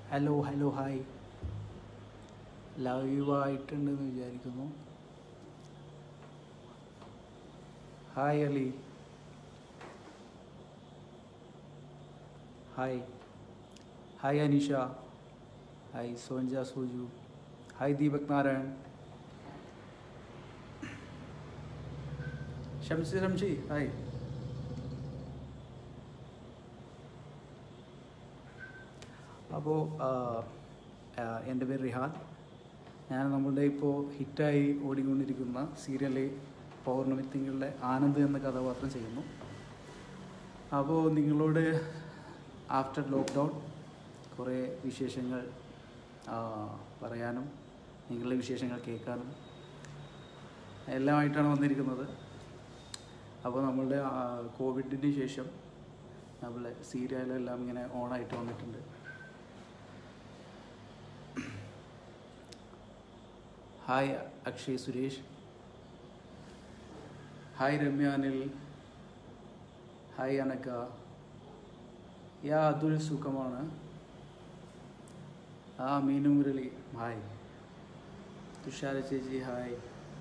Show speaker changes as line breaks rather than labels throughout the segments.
Hello hello hi ലൈവായിട്ടുണ്ടെന്ന് വിചാരിക്കുന്നു hi Ali hi hi Aneesha hi Soncha Soju hi Deepak Narayan Shamsi Shamshi hi അപ്പോൾ എൻ്റെ പേര് റിഹാൻ ഞാൻ നമ്മളുടെ ഇപ്പോൾ ഹിറ്റായി ഓടിക്കൊണ്ടിരിക്കുന്ന സീരിയല് പൗർണമി തിങ്കളിലെ ആനന്ദ് എന്ന കഥാപാത്രം ചെയ്യുന്നു അപ്പോൾ നിങ്ങളോട് ആഫ്റ്റർ ലോക്ക്ഡൗൺ കുറേ വിശേഷങ്ങൾ ആ, പറയാനും നിങ്ങളുടെ വിശേഷങ്ങൾ കേൾക്കാനും എല്ലാമായിട്ടാണ് വന്നിരിക്കുന്നത് അപ്പോൾ നമ്മളുടെ ആ, കോവിഡിന് ശേഷം നമ്മളെ സീരിയലെല്ലാം ഇങ്ങനെ ഓണായിട്ട് വന്നിട്ടുണ്ട് hi Akshay Suresh hi Ramya Anil hi അനക്ക യാ അതുൽ സുഖമാണ് ആ മീനു മുരളി ഹായ് തുഷാര ചേച്ചി hi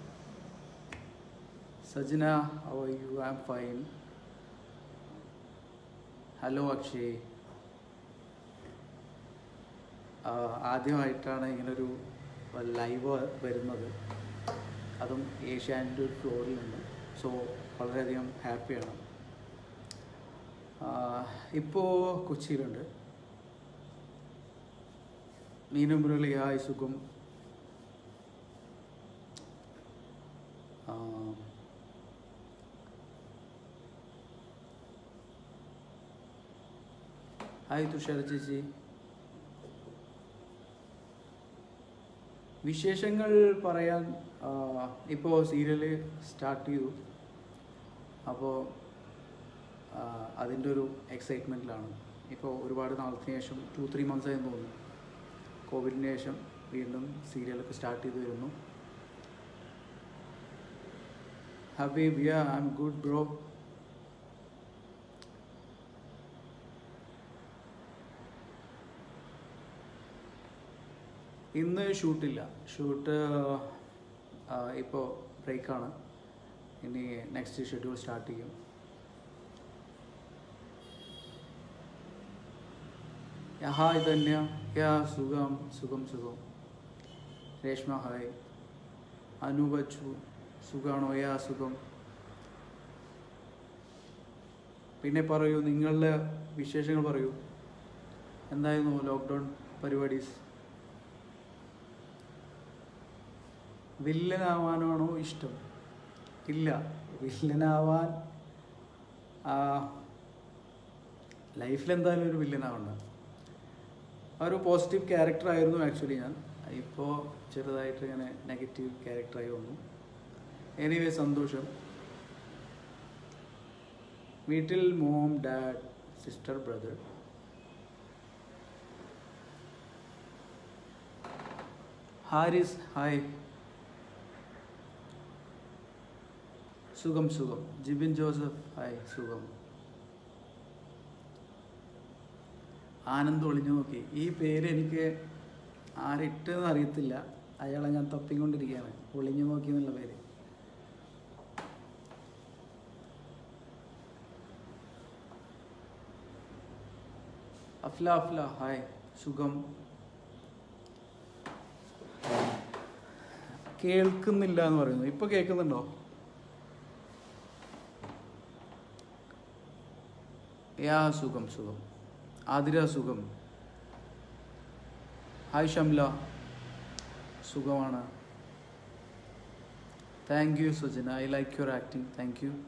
Sajana how are you I am fine hello Akshay ആ, ആദ്യമായിട്ടാണ് ഇങ്ങനൊരു ലൈവ് വരുന്നത് അതും ഏഷ്യാൻ്റെ ഒരു ഫ്ലോറിൽ നിന്ന് സോ വളരെയധികം ഹാപ്പിയാണ് ഇപ്പോൾ കൊച്ചിയിലുണ്ട് മീനു മുരളി ഹായ് സുഖം ആ, ഹായ് തുഷാര ചേച്ചി വിശേഷങ്ങൾ പറയാൻ ഇപ്പോൾ സീരിയല് സ്റ്റാർട്ട് ചെയ്തു അപ്പോൾ അതിൻ്റെ ഒരു എക്സൈറ്റ്മെൻറ്റിലാണ് ഇപ്പോൾ ഒരുപാട് നാളത്തിന് ശേഷം ടു ത്രീ മന്ത്സ് ആയെന്ന് തോന്നുന്നു കോവിഡിന് ശേഷം വീണ്ടും സീരിയലൊക്കെ സ്റ്റാർട്ട് ചെയ്ത് വരുന്നു Habib yeah I'm good bro ഇന്ന് ഷൂട്ടില്ല ഷൂട്ട് ഇപ്പോൾ ബ്രേക്കാണ് ഇനി നെക്സ്റ്റ് ഷെഡ്യൂൾ സ്റ്റാർട്ട് ചെയ്യും യാ, ഹായ് ധന്യ യാ സുഖം സുഖം സുഖം രേഷ്മ ഹായ് അനുബച്ചു സുഖാണോ യാ സുഖം പിന്നെ പറയൂ നിങ്ങളുടെ വിശേഷങ്ങൾ പറയൂ എന്തായിരുന്നു ലോക്ക്ഡൗൺ പരിപാടീസ് വില്ലനാവാനാണോ ഇഷ്ടം ഇല്ല വില്ലനാവാൻ ലൈഫിൽ എന്തായാലും ഒരു വില്ലനാവണ്ട ആ ഒരു പോസിറ്റീവ് ക്യാരക്ടർ ആയിരുന്നു ആക്ച്വലി ഞാൻ ഇപ്പോൾ ചെറുതായിട്ട് ഇങ്ങനെ നെഗറ്റീവ് ക്യാരക്ടറായി വന്നു എനിവേ സന്തോഷം വീട്ടിൽ mom dad sister brother Haris hi സുഖം സുഖം ജിബിൻ ജോസഫ് ഹായ് സുഖം ആനന്ദ് ഒളിഞ്ഞു നോക്കി ഈ പേര് എനിക്ക് ആരിട്ടെന്ന് അറിയത്തില്ല അയാളെ ഞാൻ തപ്പിക്കൊണ്ടിരിക്കുകയാണ് ഒളിഞ്ഞു നോക്കി എന്നുള്ള പേര് അഫ്ല അഫ്ല ഹായ് സുഖം കേൾക്കുന്നില്ല എന്ന് പറയുന്നു ഇപ്പൊ കേൾക്കുന്നുണ്ടോ യാ സുഖം സുഖം ആതിര സുഖം ഹായ് ഷംല സുഖമാണ് thank you Sujana I like your acting thank you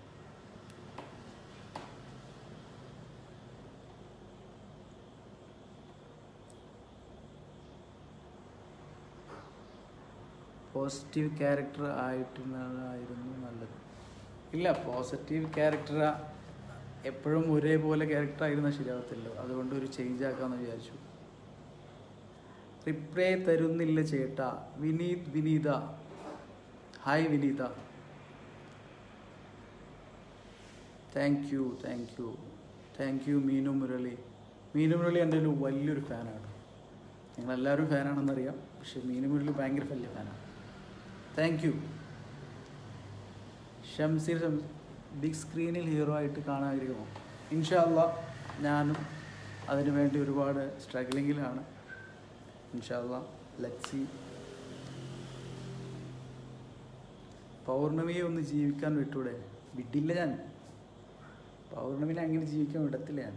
positive character ആയിട്ടുള്ളതായിരുന്നു നല്ലത് ഇല്ല പോസിറ്റീവ് ക്യാരക്ടർ എപ്പോഴും ഒരേപോലെ ക്യാരക്ടർ ആയിരുന്ന ശരിയാവത്തില്ല അതുകൊണ്ട് ഒരു ചേഞ്ച് ആക്കാമെന്ന് വിചാരിച്ചു റിപ്ലൈ തരുന്നില്ല ചേട്ടാ Vineeth Vineetha hi Vineetha thank you thank you thank you Meenu Murali Meenu Murali എൻ്റെ ഒരു വലിയൊരു ഫാനാണ് നിങ്ങളെല്ലാവരും ഫാനാണെന്നറിയാം പക്ഷെ മീനുമുരളി ഭയങ്കര വലിയ ഫാനാണ് താങ്ക് യു ഷംസീർ ഷം ബിഗ് സ്ക്രീനിൽ ഹീറോ ആയിട്ട് കാണാൻ ആഗ്രഹമോ ഇൻഷാല്ല ഞാനും അതിനു വേണ്ടി ഒരുപാട് സ്ട്രഗ്ലിങ്ങിലാണ് ഇൻഷാല്ല ലക്സി പൗർണമിയെ ഒന്ന് ജീവിക്കാൻ വിട്ടൂടെ വിട്ടില്ല ഞാൻ പൗർണമിനെ അങ്ങനെ ജീവിക്കാൻ വിടത്തില്ല ഞാൻ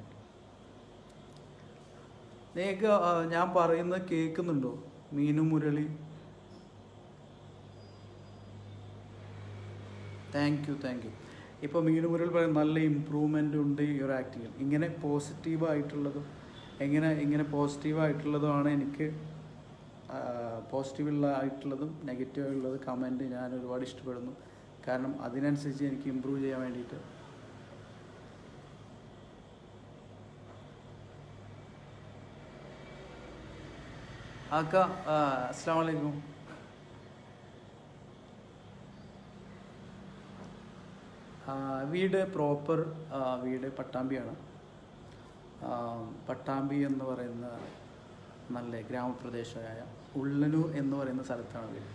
നിങ്ങൾക്ക് ആ, ഞാൻ പറയുന്നത് കേൾക്കുന്നുണ്ടോ Meenu Murali thank you thank you ഇപ്പോൾ മീനു മുരളി പറയും നല്ല ഇമ്പ്രൂവ്മെൻ്റ് ഉണ്ട് ഈ ഒരു ആക്ടിങ്ങിൽ ഇങ്ങനെ പോസിറ്റീവായിട്ടുള്ളതും എങ്ങനെ ഇങ്ങനെ പോസിറ്റീവായിട്ടുള്ളതുമാണ് എനിക്ക് പോസിറ്റീവുള്ള ആയിട്ടുള്ളതും നെഗറ്റീവ് ആയിട്ടുള്ളത് കമൻറ്റ് ഞാൻ ഒരുപാട് ഇഷ്ടപ്പെടുന്നു കാരണം അതിനനുസരിച്ച് എനിക്ക് ഇമ്പ്രൂവ് ചെയ്യാൻ വേണ്ടിയിട്ട് ആക്ക അസ്സാം വലൈക്കും ആ, വീട് പ്രോപ്പർ വീട് പട്ടാമ്പിയാണ് ആ, പട്ടാമ്പി എന്ന് പറയുന്ന നല്ല ഗ്രാമപ്രദേശമായ ഉള്ളനൂർ എന്ന് പറയുന്ന സ്ഥലത്താണ് വീട്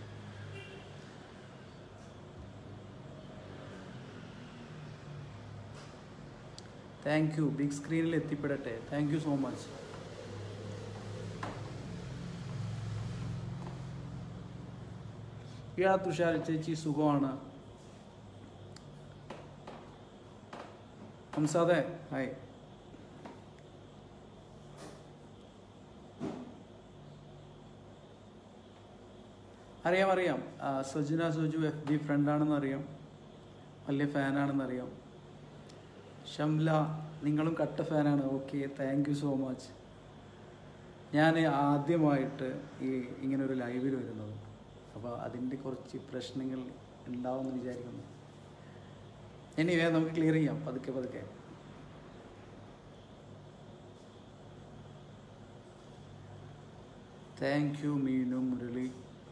താങ്ക് യു ബിഗ് സ്ക്രീനിൽ എത്തിപ്പെടട്ടെ thank you so much yeah Tushar ചേച്ചി സുഖമാണ് ഹംസാദെ ഹായ് അറിയാം അറിയാം ആ, സജന സുജു എഫ് ബി ഫ്രണ്ടാണെന്ന് അറിയാം വലിയ ഫാനാണെന്ന് അറിയാം ഷംല നിങ്ങളും കട്ട ഫാനാണ് okay thank you so much ഞാൻ ആദ്യമായിട്ട് ഈ ഇങ്ങനെ ഒരു ലൈവിൽ വരുന്നത് അപ്പോൾ അതിൻ്റെ കുറച്ച് പ്രശ്നങ്ങൾ ഉണ്ടാവുമെന്ന് വിചാരിക്കുന്നു ഇനി വേഗം നമുക്ക് ക്ലിയർ ചെയ്യാം പതുക്കെ പതുക്കെ thank you Meenu Murali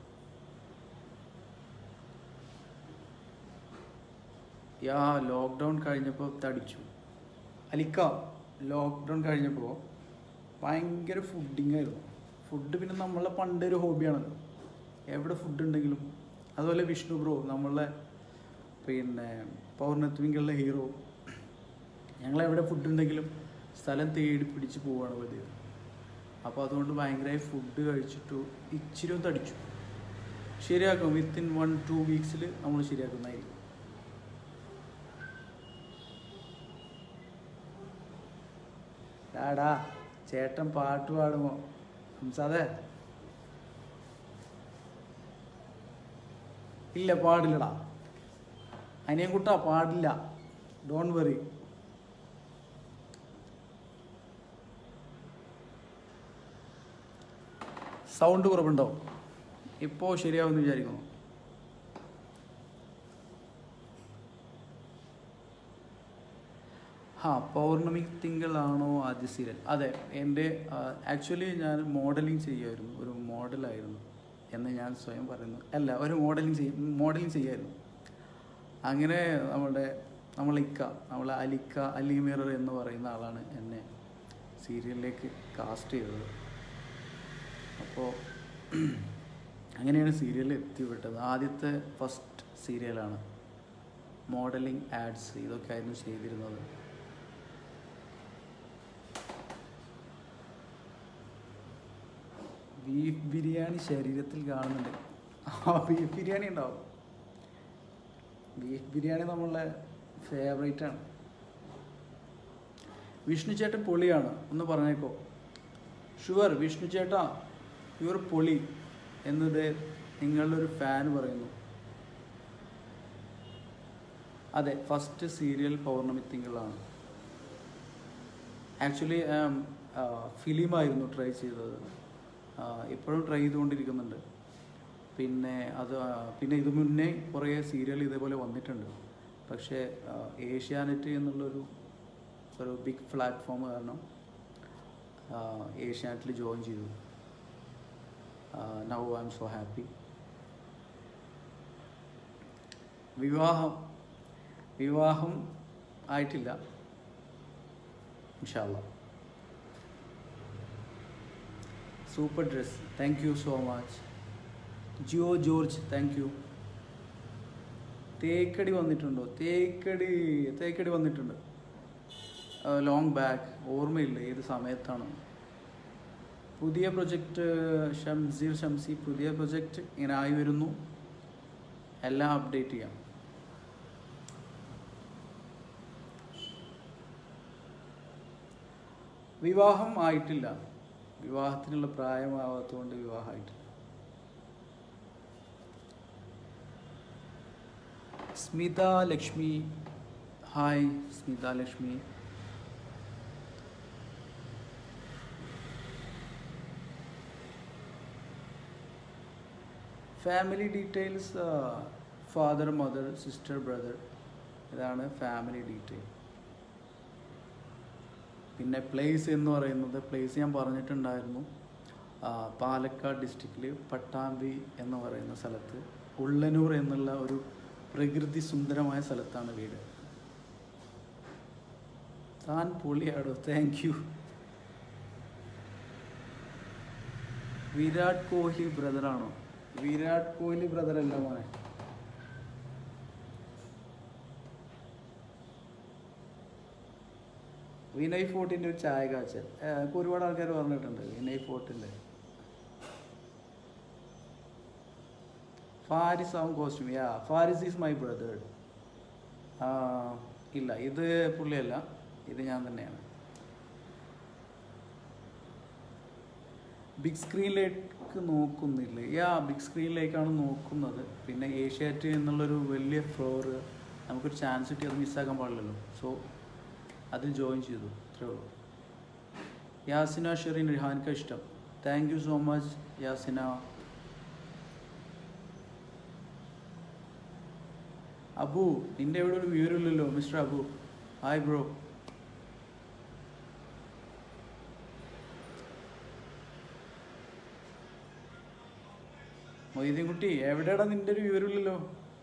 yeah lockdown കഴിഞ്ഞപ്പോൾ തടിച്ചു അലിക്ക ലോക്ക്ഡൗൺ കഴിഞ്ഞപ്പോൾ ഭയങ്കര ഫുഡിങ് ആയിരുന്നു ഫുഡ് പിന്നെ നമ്മളെ പണ്ട് ഒരു ഹോബിയാണല്ലോ എവിടെ ഫുഡ് ഉണ്ടെങ്കിലും അതുപോലെ വിഷ്ണു ബ്രോ നമ്മളെ പിന്നെ പൗർണത്വിങ്കളുടെ ഹീറോ ഞങ്ങളെവിടെ ഫുഡ് ഉണ്ടെങ്കിലും സ്ഥലം തേടി പിടിച്ച് പോവുകയാണ് പതിവ് അപ്പോൾ അതുകൊണ്ട് ഭയങ്കരമായി ഫുഡ് കഴിച്ചിട്ടു ഇച്ചിരി ഒന്ന് തടിച്ചു ശരിയാക്കും വിത്തിൻ വൺ ടു വീക്സിൽ നമ്മൾ ശരിയാക്കുന്നതായിരിക്കും ഡാടാ ചേട്ടൻ പാട്ട് പാടുമോ സംസാദേ ഇല്ല പാടില്ലടാ അനിയൻകുട്ടാ പാടില്ല ഡോൺ വെറി സൗണ്ട് കുറവുണ്ടോ ഇപ്പോൾ ശരിയാവുമെന്ന് വിചാരിക്കുന്നു ആ പൗർണമി തിങ്കളാണോ ആദ്യ സീരിയൽ അതെ എൻ്റെ ആക്ച്വലി ഞാൻ മോഡലിംഗ് ചെയ്യുമായിരുന്നു ഒരു മോഡലായിരുന്നു എന്ന് ഞാൻ സ്വയം പറയുന്നു അല്ല ഒരു മോഡലിംഗ് ചെയ്യും മോഡലിംഗ് ചെയ്യുമായിരുന്നു അങ്ങനെ നമ്മുടെ നമ്മളിക്ക നമ്മളെ അലിക്ക അലി മിറർ എന്ന് പറയുന്ന ആളാണ് എന്നെ സീരിയലിലേക്ക് കാസ്റ്റ് ചെയ്തത് അപ്പോൾ അങ്ങനെയാണ് സീരിയലിൽ എത്തിപ്പെട്ടത് ആദ്യത്തെ ഫസ്റ്റ് സീരിയലാണ് മോഡലിംഗ് ആഡ്സ് ഇതൊക്കെ ആയിരുന്നു ചെയ്തിരുന്നത് ബീഫ് ബിരിയാണി ശരീരത്തിൽ കാണുന്നുണ്ട് ആ ബീഫ് ബിരിയാണി ഉണ്ടാവും ബീഫ് ബിരിയാണി നമ്മളുടെ ഫേവറേറ്റ് ആണ് വിഷ്ണു ചേട്ടൻ പൊളിയാണ് ഒന്ന് പറഞ്ഞേക്കോ ഷുവർ വിഷ്ണു ചേട്ടാ യുവർ പൊളി എന്നത് നിങ്ങളുടെ ഒരു ഫാൻ പറയുന്നു അതെ ഫസ്റ്റ് സീരിയൽ പൗർണമി തിങ്കളാണ് ആക്ച്വലി ഫിലിമായിരുന്നു ട്രൈ ചെയ്തത് ആ, ഇപ്പോഴും ട്രൈ ചെയ്തുകൊണ്ടിരിക്കുന്നുണ്ട് പിന്നെ അത് ആ, പിന്നെ ഇത് മുന്നേ കുറേ സീരിയൽ ഇതേപോലെ വന്നിട്ടുണ്ട് പക്ഷേ ആ, ഏഷ്യാനെറ്റ് എന്നുള്ളൊരു ഒരു ബിഗ് പ്ലാറ്റ്ഫോം കാരണം ആ, ഏഷ്യാനെറ്റിൽ ജോയിൻ ചെയ്തു now I'm so happy വിവാഹം വിവാഹം ആയിട്ടില്ല ഇൻഷാല്ല super dress thank you so much Jio George thank you Thekkady വന്നിട്ടുണ്ടോ തേക്കടി തേക്കടി വന്നിട്ടുണ്ട് ലോങ് ബാക്ക് ഓർമ്മയില്ല ഏത് സമയത്താണ് പുതിയ പ്രൊജക്റ്റ് ഷംസീർ ഷംസി പുതിയ പ്രൊജക്റ്റ് ഇങ്ങനെ ആയി വരുന്നു എല്ലാം അപ്ഡേറ്റ് ചെയ്യാം വിവാഹം ആയിട്ടില്ല വിവാഹത്തിനുള്ള പ്രായമാവാത്തതുകൊണ്ട് വിവാഹമായിട്ടില്ല Smitha Lakshmi hi Smitha Lakshmi family details father mother sister brother ഇതാണ് ഫാമിലി ഡീറ്റെയിൽ പിന്നെ പ്ലേസ് എന്ന് പറയുന്നത് പ്ലേസ് ഞാൻ പറഞ്ഞിട്ടുണ്ടായിരുന്നു ആ, പാലക്കാട് ഡിസ്ട്രിക്റ്റിൽ പട്ടാമ്പി എന്ന് പറയുന്ന സ്ഥലത്ത് ഉള്ളനൂർ എന്നുള്ള ഒരു പ്രകൃതി സുന്ദരമായ സ്ഥലത്താണ് വീട് താൻ പൊളിയാടോ താങ്ക് യു വിരാട് കോഹ്ലി ബ്രദറാണോ വിരാട് കോഹ്ലി ബ്രദർ അല്ല മോനെ വിനയ് ഫോർട്ടിൻ്റെ ഒരു ചായ കാച്ചൽ എനിക്ക് ഒരുപാട് ആൾക്കാർ പറഞ്ഞിട്ടുണ്ട് വിനയ് ഫോർട്ടിൻ്റെ ഫാരിസ് ആവും costume yeah Faris is my brother ഇല്ല ഇത് പുള്ളിയല്ല ഇത് ഞാൻ തന്നെയാണ് ബിഗ് സ്ക്രീനിലേക്ക് നോക്കുന്നില്ല യാ ബിഗ് സ്ക്രീനിലേക്കാണ് നോക്കുന്നത് പിന്നെ ഏഷ്യാറ്റ് എന്നുള്ളൊരു വലിയ ഫ്ലോർ നമുക്കൊരു ചാൻസ് കിട്ടി അത് മിസ്സാക്കാൻ പാടില്ലല്ലോ സോ അതിൽ ജോയിൻ ചെയ്തു അത്രേ ഉള്ളൂ യാസിന ഷെറിൻ റിഹാൻക്ക് ഇഷ്ടം thank you so much Yasina Abu നിന്റെ ഇവിടെ ഒരു വിവരമില്ലല്ലോ mister Abu hi bro Moideen Kutty എവിടെയാടാ നിന്റെ ഒരു വിവരമില്ലല്ലോ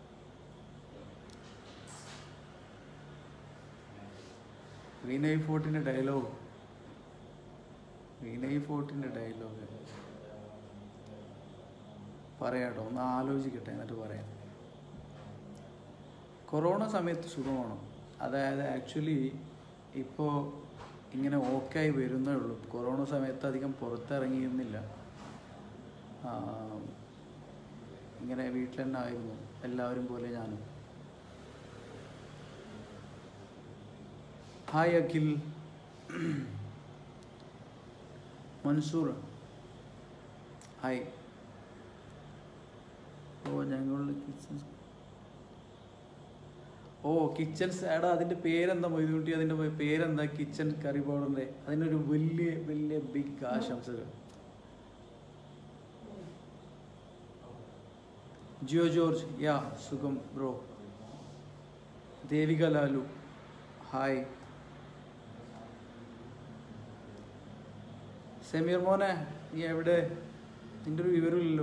വിനയ് ഫോർട്ടിന്റെ ഡയലോഗ് വിനയ് ഫോർട്ടിന്റെ ഡയലോഗ് പറയാട്ടോ ഒന്ന് ആലോചിക്കട്ടെ എന്നിട്ട് പറയാം കൊറോണ സമയത്ത് സുഖമാണോ അതായത് ആക്ച്വലി ഇപ്പോൾ ഇങ്ങനെ ഓക്കായി വരുന്നേ ഉള്ളൂ കൊറോണ സമയത്ത് അധികം പുറത്തിറങ്ങിയിരുന്നില്ല ആ, ഇങ്ങനെ വീട്ടിൽ തന്നെ ആയിരുന്നു എല്ലാവരും പോലെ ഞാനും ഹായ് അഖിൽ മൻസൂർ ഹായ് ഓ ഞങ്ങളുടെ കിച്ചൺ ഓ കിച്ചൺ എടാ അതിൻ്റെ പേരെന്താ മൊയ്തുകുട്ടി അതിൻ്റെ പേ- പേരെന്താ കിച്ചൺ കറി പൗഡറിൻ്റെ അതിനൊരു വലിയ വലിയ ബിഗ് ആശംസകൾ ജിയോ ജോർജ് യാ സുഖം ബ്രോ ദേവിക ലാലു ഹായ് സമീർ മോനെ നീ എവിടെ നിന്റെ ഒരു വിവരമില്ലല്ലോ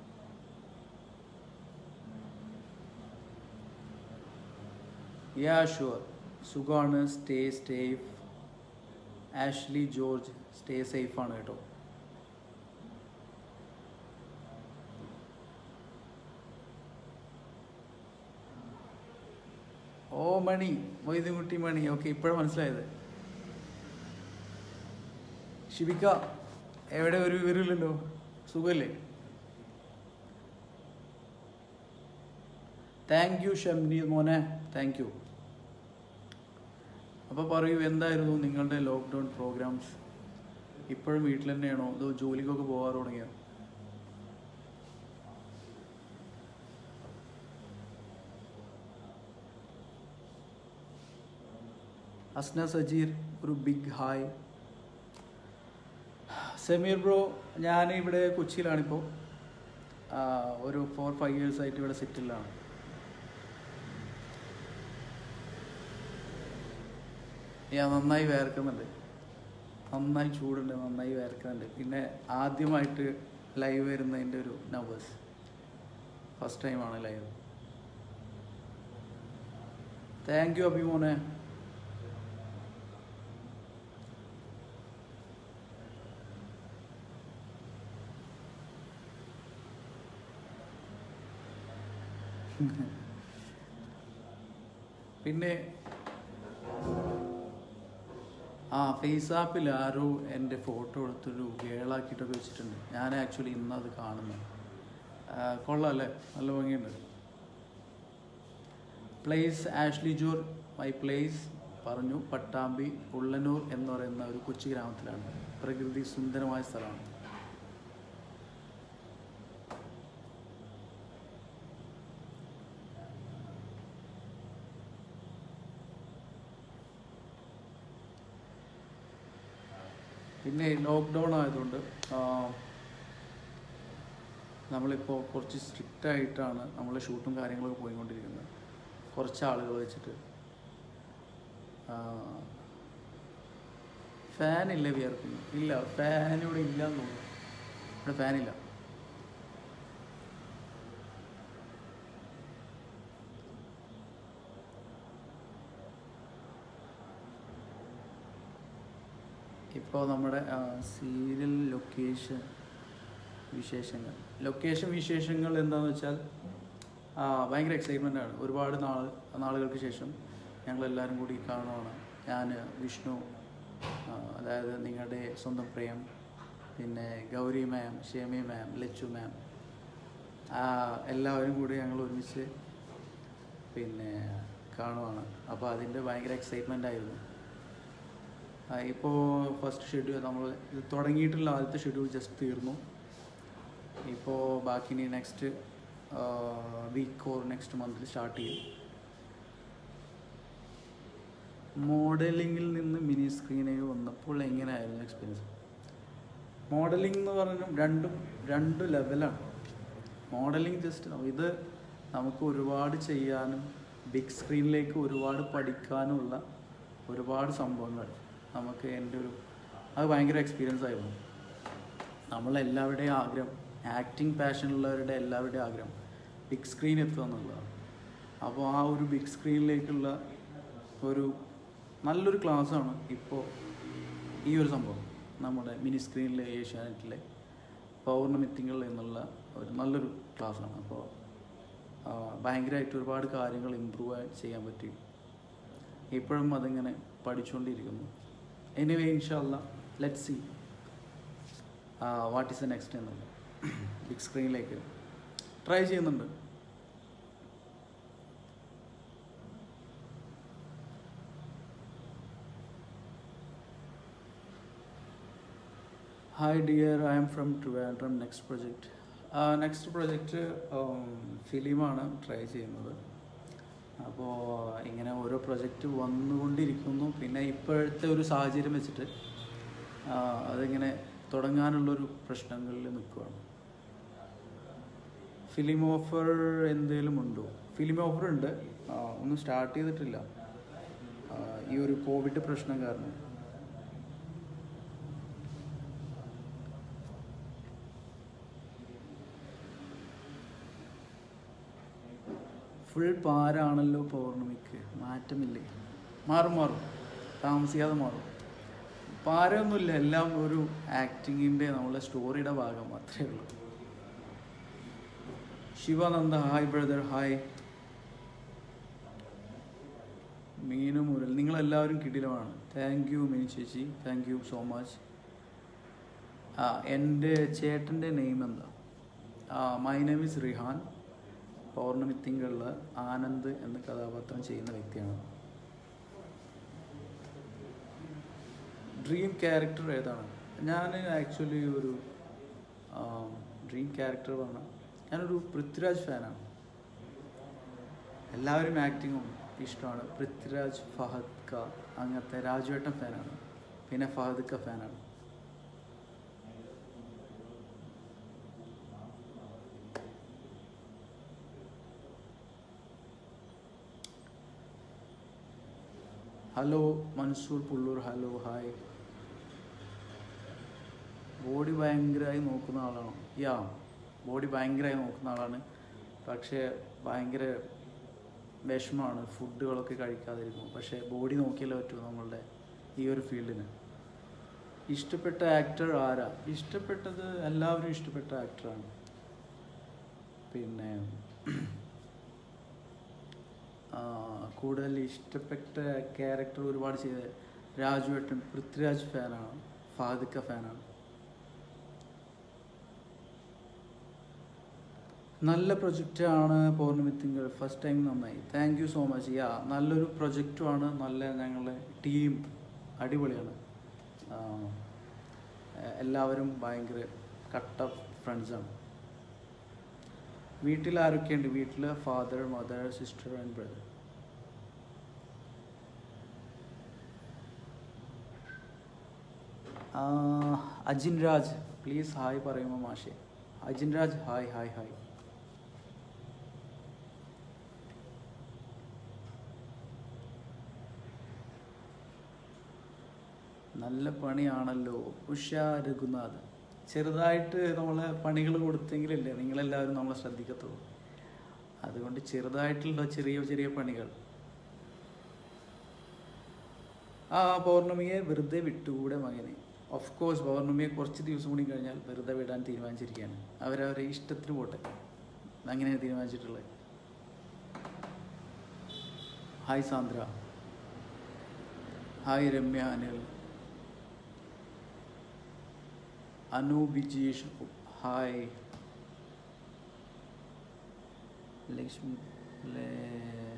യാ ഷുവർ സുഖമാണ് stay safe Ashley George stay safe ആണ് കേട്ടോ ഓ മണി മൊയ്തുകുട്ടി മണി ഓക്കെ ഇപ്പോഴും മനസ്സിലായത് ശിവിക്ക എവിടെ ഒരു വിവരമില്ലല്ലോ സുഖല്ലേ താങ്ക് യു ഷംനി മോനെ താങ്ക് യു അപ്പോൾ പറയൂ എന്തായിരുന്നു നിങ്ങളുടെ ലോക്ക്ഡൗൺ പ്രോഗ്രാംസ് ഇപ്പോഴും വീട്ടിൽ തന്നെയാണോ അതോ ജോലിക്കൊക്കെ പോകാറ് തുടങ്ങിയോ അസ്ന സജീർ ഒരു ബിഗ് ഹായ് സമീർ ബ്രോ ഞാൻ ഇവിടെ കൊച്ചിയിലാണിപ്പോൾ ആ, ഒരു ഫോർ ഫൈവ് ഇയേഴ്സ് ആയിട്ട് ഇവിടെ സെറ്റിലാണ് ഞാൻ നന്നായി വേർക്കുന്നുണ്ട് നന്നായി ചൂടുണ്ട് നന്നായി വേർക്കുന്നുണ്ട് പിന്നെ ആദ്യമായിട്ട് ലൈവ് വരുന്നതിൻ്റെ ഒരു നവേഴ്സ് ഫസ്റ്റ് ടൈമാണ് ലൈവ് താങ്ക് യു അഭിമോനെ പിന്നെ ആ ഫേസ് ആപ്പിൽ ആരോ എൻ്റെ ഫോട്ടോ എടുത്തൊരു ഗേളാക്കിയിട്ടൊക്കെ വെച്ചിട്ടുണ്ട് ഞാൻ ആക്ച്വലി ഇന്നത് കാണുന്നു കൊള്ളാം അല്ലേ നല്ല ഭംഗിയുണ്ട് place Ashley George my place പറഞ്ഞു പട്ടാമ്പി ഉള്ളനൂർ എന്ന് പറയുന്ന ഒരു കൊച്ചു ഗ്രാമത്തിലാണ് പ്രകൃതി സുന്ദരമായ സ്ഥലമാണ് പിന്നെ ലോക്ക്ഡൗൺ ആയതുകൊണ്ട് ആ, നമ്മളിപ്പോൾ കുറച്ച് സ്ട്രിക്റ്റ് ആയിട്ടാണ് നമ്മൾ ഷൂട്ടും കാര്യങ്ങളൊക്കെ പോയിക്കൊണ്ടിരിക്കുന്നത് കുറച്ച് ആളുകൾ വെച്ചിട്ട് ഫാൻ ഇല്ല വിയർക്കുന്നു ഇല്ല ഫാൻ ഇവിടെ ഇല്ല എന്ന് തോന്നുന്നു ഇവിടെ ഫാനില്ല ഇപ്പോൾ നമ്മുടെ സീരിയൽ ലൊക്കേഷൻ വിശേഷങ്ങൾ ലൊക്കേഷൻ വിശേഷങ്ങൾ എന്താണെന്ന് വെച്ചാൽ ആ, ഭയങ്കര എക്സൈറ്റ്മെൻ്റ് ആണ് ഒരുപാട് നാൾ നാളുകൾക്ക് ശേഷം ഞങ്ങളെല്ലാവരും കൂടി കാണുവാണ് ഞാൻ വിഷ്ണു ആ, അതായത് നിങ്ങളുടെ സ്വന്തം പ്രേം പിന്നെ ഗൗരി മാം ഷേമി മാം ലച്ചു മാം എല്ലാവരും കൂടി ഞങ്ങൾ ഒരുമിച്ച് പിന്നെ കാണുവാണ് അപ്പോൾ അതിൻ്റെ ഭയങ്കര എക്സൈറ്റ്മെൻ്റ് ആയിരുന്നു ഇപ്പോൾ ഫസ്റ്റ് ഷെഡ്യൂൾ നമ്മൾ ഇത് തുടങ്ങിയിട്ടുള്ള ആദ്യത്തെ ഷെഡ്യൂൾ ജസ്റ്റ് തീർന്നു ഇപ്പോൾ ബാക്കി ഇനി നെക്സ്റ്റ് വീക്ക് ഓർ നെക്സ്റ്റ് മന്തിൽ സ്റ്റാർട്ട് ചെയ്യും മോഡലിങ്ങിൽ നിന്ന് മിനി സ്ക്രീനിൽ വന്നപ്പോൾ എങ്ങനെയായിരുന്നു എക്സ്പീരിയൻസ് മോഡലിംഗ് എന്ന് പറഞ്ഞാൽ രണ്ടും രണ്ട് ലെവലാണ് മോഡലിംഗ് ജസ്റ്റ് ഇത് നമുക്ക് ഒരുപാട് ചെയ്യാനും ബിഗ് സ്ക്രീനിലേക്ക് ഒരുപാട് പഠിക്കാനുള്ള ഒരുപാട് സംഭവങ്ങൾ നമുക്ക് എൻ്റെ ഒരു അത് ഭയങ്കര എക്സ്പീരിയൻസ് ആയിരുന്നു നമ്മളെല്ലാവരുടെയും ആഗ്രഹം ആക്ടിങ് പാഷനുള്ളവരുടെ എല്ലാവരുടെയും ആഗ്രഹം ബിഗ് സ്ക്രീൻ എത്തുക എന്നുള്ളതാണ് അപ്പോൾ ആ ഒരു ബിഗ് സ്ക്രീനിലേക്കുള്ള ഒരു നല്ലൊരു ക്ലാസ്സാണ് ഇപ്പോൾ ഈ ഒരു സംഭവം നമ്മുടെ മിനി സ്ക്രീനിലെ ഏഷ്യാനെറ്റിലെ പൗർണമിത്തിങ്ങൾ എന്നുള്ള ഒരു നല്ലൊരു ക്ലാസ്സാണ് അപ്പോൾ ഭയങ്കരമായിട്ട് ഒരുപാട് കാര്യങ്ങൾ ഇമ്പ്രൂവ് ചെയ്യാൻ പറ്റി ഇപ്പോഴും അതിങ്ങനെ പഠിച്ചുകൊണ്ടിരിക്കുന്നു എനിവേ ഇൻഷാല്ല let see what is the next എന്നുള്ളത് ബിഗ് സ്ക്രീനിലേക്ക് ട്രൈ ചെയ്യുന്നുണ്ട് hi dear I'm from Trivandrum next project next project ഫിലിമാണ് ട്രൈ ചെയ്യുന്നത് അപ്പോൾ ഇങ്ങനെ ഓരോ പ്രൊജക്റ്റ് വന്നുകൊണ്ടിരിക്കുന്നു പിന്നെ ഇപ്പോഴത്തെ ഒരു സാഹചര്യം വെച്ചിട്ട് ആ, അതിങ്ങനെ തുടങ്ങാനുള്ളൊരു പ്രശ്നങ്ങളിൽ നിൽക്കുകയാണ് ഫിലിം ഓഫർ എന്തെങ്കിലും ഉണ്ടോ ഫിലിം ഓഫർ ഉണ്ട് ആ, ഒന്നും സ്റ്റാർട്ട് ചെയ്തിട്ടില്ല ആ, ഈ ഒരു കോവിഡ് പ്രശ്നം കാരണം ഫുൾ പാരാണല്ലോ പൗർണമിക്ക് മാറ്റമില്ലേ മാറും മാറും താമസിയാതെ മാറും പാരൊന്നുമില്ല എല്ലാം ഒരു ആക്ടിങ്ങിൻ്റെ നമ്മളെ സ്റ്റോറിയുടെ ഭാഗം മാത്രമേ ഉള്ളൂ Sivananda hi brother hi Meenu Murali നിങ്ങളെല്ലാവരും കിടിലമാണ് താങ്ക് യു മീനു ചേച്ചി താങ്ക് യു സോ മച്ച് ആ എൻ്റെ ചേട്ടൻ്റെ നെയിം എന്താ my name is Rihan Pournami തിങ്കളിൽ ആനന്ദ് എന്ന കഥാപാത്രം ചെയ്യുന്ന വ്യക്തിയാണ് ഡ്രീം ക്യാരക്ടർ ഏതാണ് ഞാൻ ആക്ച്വലി ഒരു ഡ്രീം ക്യാരക്ടർ പറഞ്ഞാൽ ഞാനൊരു പൃഥ്വിരാജ് ഫാനാണ് എല്ലാവരും ആക്ടിങ്ങും ഇഷ്ടമാണ് പൃഥ്വിരാജ് ഫഹദ് ക അങ്ങനത്തെ രാജുവേട്ടൻ ഫാനാണ് പിന്നെ ഫഹദ് ക ഫാനാണ് hello Mansoor Pulloor hello hi body ഭയങ്കരമായി നോക്കുന്ന ആളാണോ യാ ബോഡി ഭയങ്കരമായി നോക്കുന്ന ആളാണ് പക്ഷേ ഭയങ്കര വിഷമമാണ് ഫുഡുകളൊക്കെ കഴിക്കാതിരിക്കും പക്ഷേ ബോഡി നോക്കിയാലേ പറ്റൂ നമ്മളുടെ ഈ ഒരു ഫീൽഡിന് ഇഷ്ടപ്പെട്ട ആക്ടർ ആരാ ഇഷ്ടപ്പെട്ടത് എല്ലാവരും ഇഷ്ടപ്പെട്ട ആക്ടറാണ് പിന്നെ കൂടുതൽ ഇഷ്ടപ്പെട്ട ക്യാരക്ടർ ഒരുപാട് ചെയ്ത രാജുവേട്ടൻ പൃഥ്വിരാജ് ഫാനാണ് ഫാദിക്ക ഫാനാണ് നല്ല പ്രൊജക്റ്റാണ് പൗർണമി തിങ്കൾ ഫസ്റ്റ് ടൈം നന്നായി thank you so much yeah നല്ലൊരു പ്രൊജക്റ്റുമാണ് നല്ല ഞങ്ങളുടെ ടീം അടിപൊളിയാണ് ആ, എല്ലാവരും ഭയങ്കര കട്ട ഫ്രണ്ട്സാണ് വീട്ടിൽ ആരൊക്കെയുണ്ട് വീട്ടിൽ father mother sister and brother Ajin Raj please hi പറയുമോ മാഷെ Ajin Raj hi hi hi നല്ല പണിയാണല്ലോ ഉഷ രഘുനാഥ് ചെറുതായിട്ട് നമ്മൾ പണികൾ കൊടുത്തെങ്കിലല്ലേ നിങ്ങളെല്ലാവരും നമ്മളെ ശ്രദ്ധിക്കത്തുള്ളൂ അതുകൊണ്ട് ചെറുതായിട്ടുള്ള ചെറിയ ചെറിയ പണികൾ ആ പൗർണമിയെ വെറുതെ വിട്ടുകൂടെ മകനെ ഓഫ് കോഴ്സ് പൗർണമിയെ കുറച്ച് ദിവസം കൂടി കഴിഞ്ഞാൽ വെറുതെ വിടാൻ തീരുമാനിച്ചിരിക്കുകയാണ് അവരവരെ ഇഷ്ടത്തിന് പോട്ടെ അങ്ങനെയാണ് തീരുമാനിച്ചിട്ടുള്ളത് hi Sandra hi Ramya Anil Anu Bijeesh hi Lakshmi ലേ-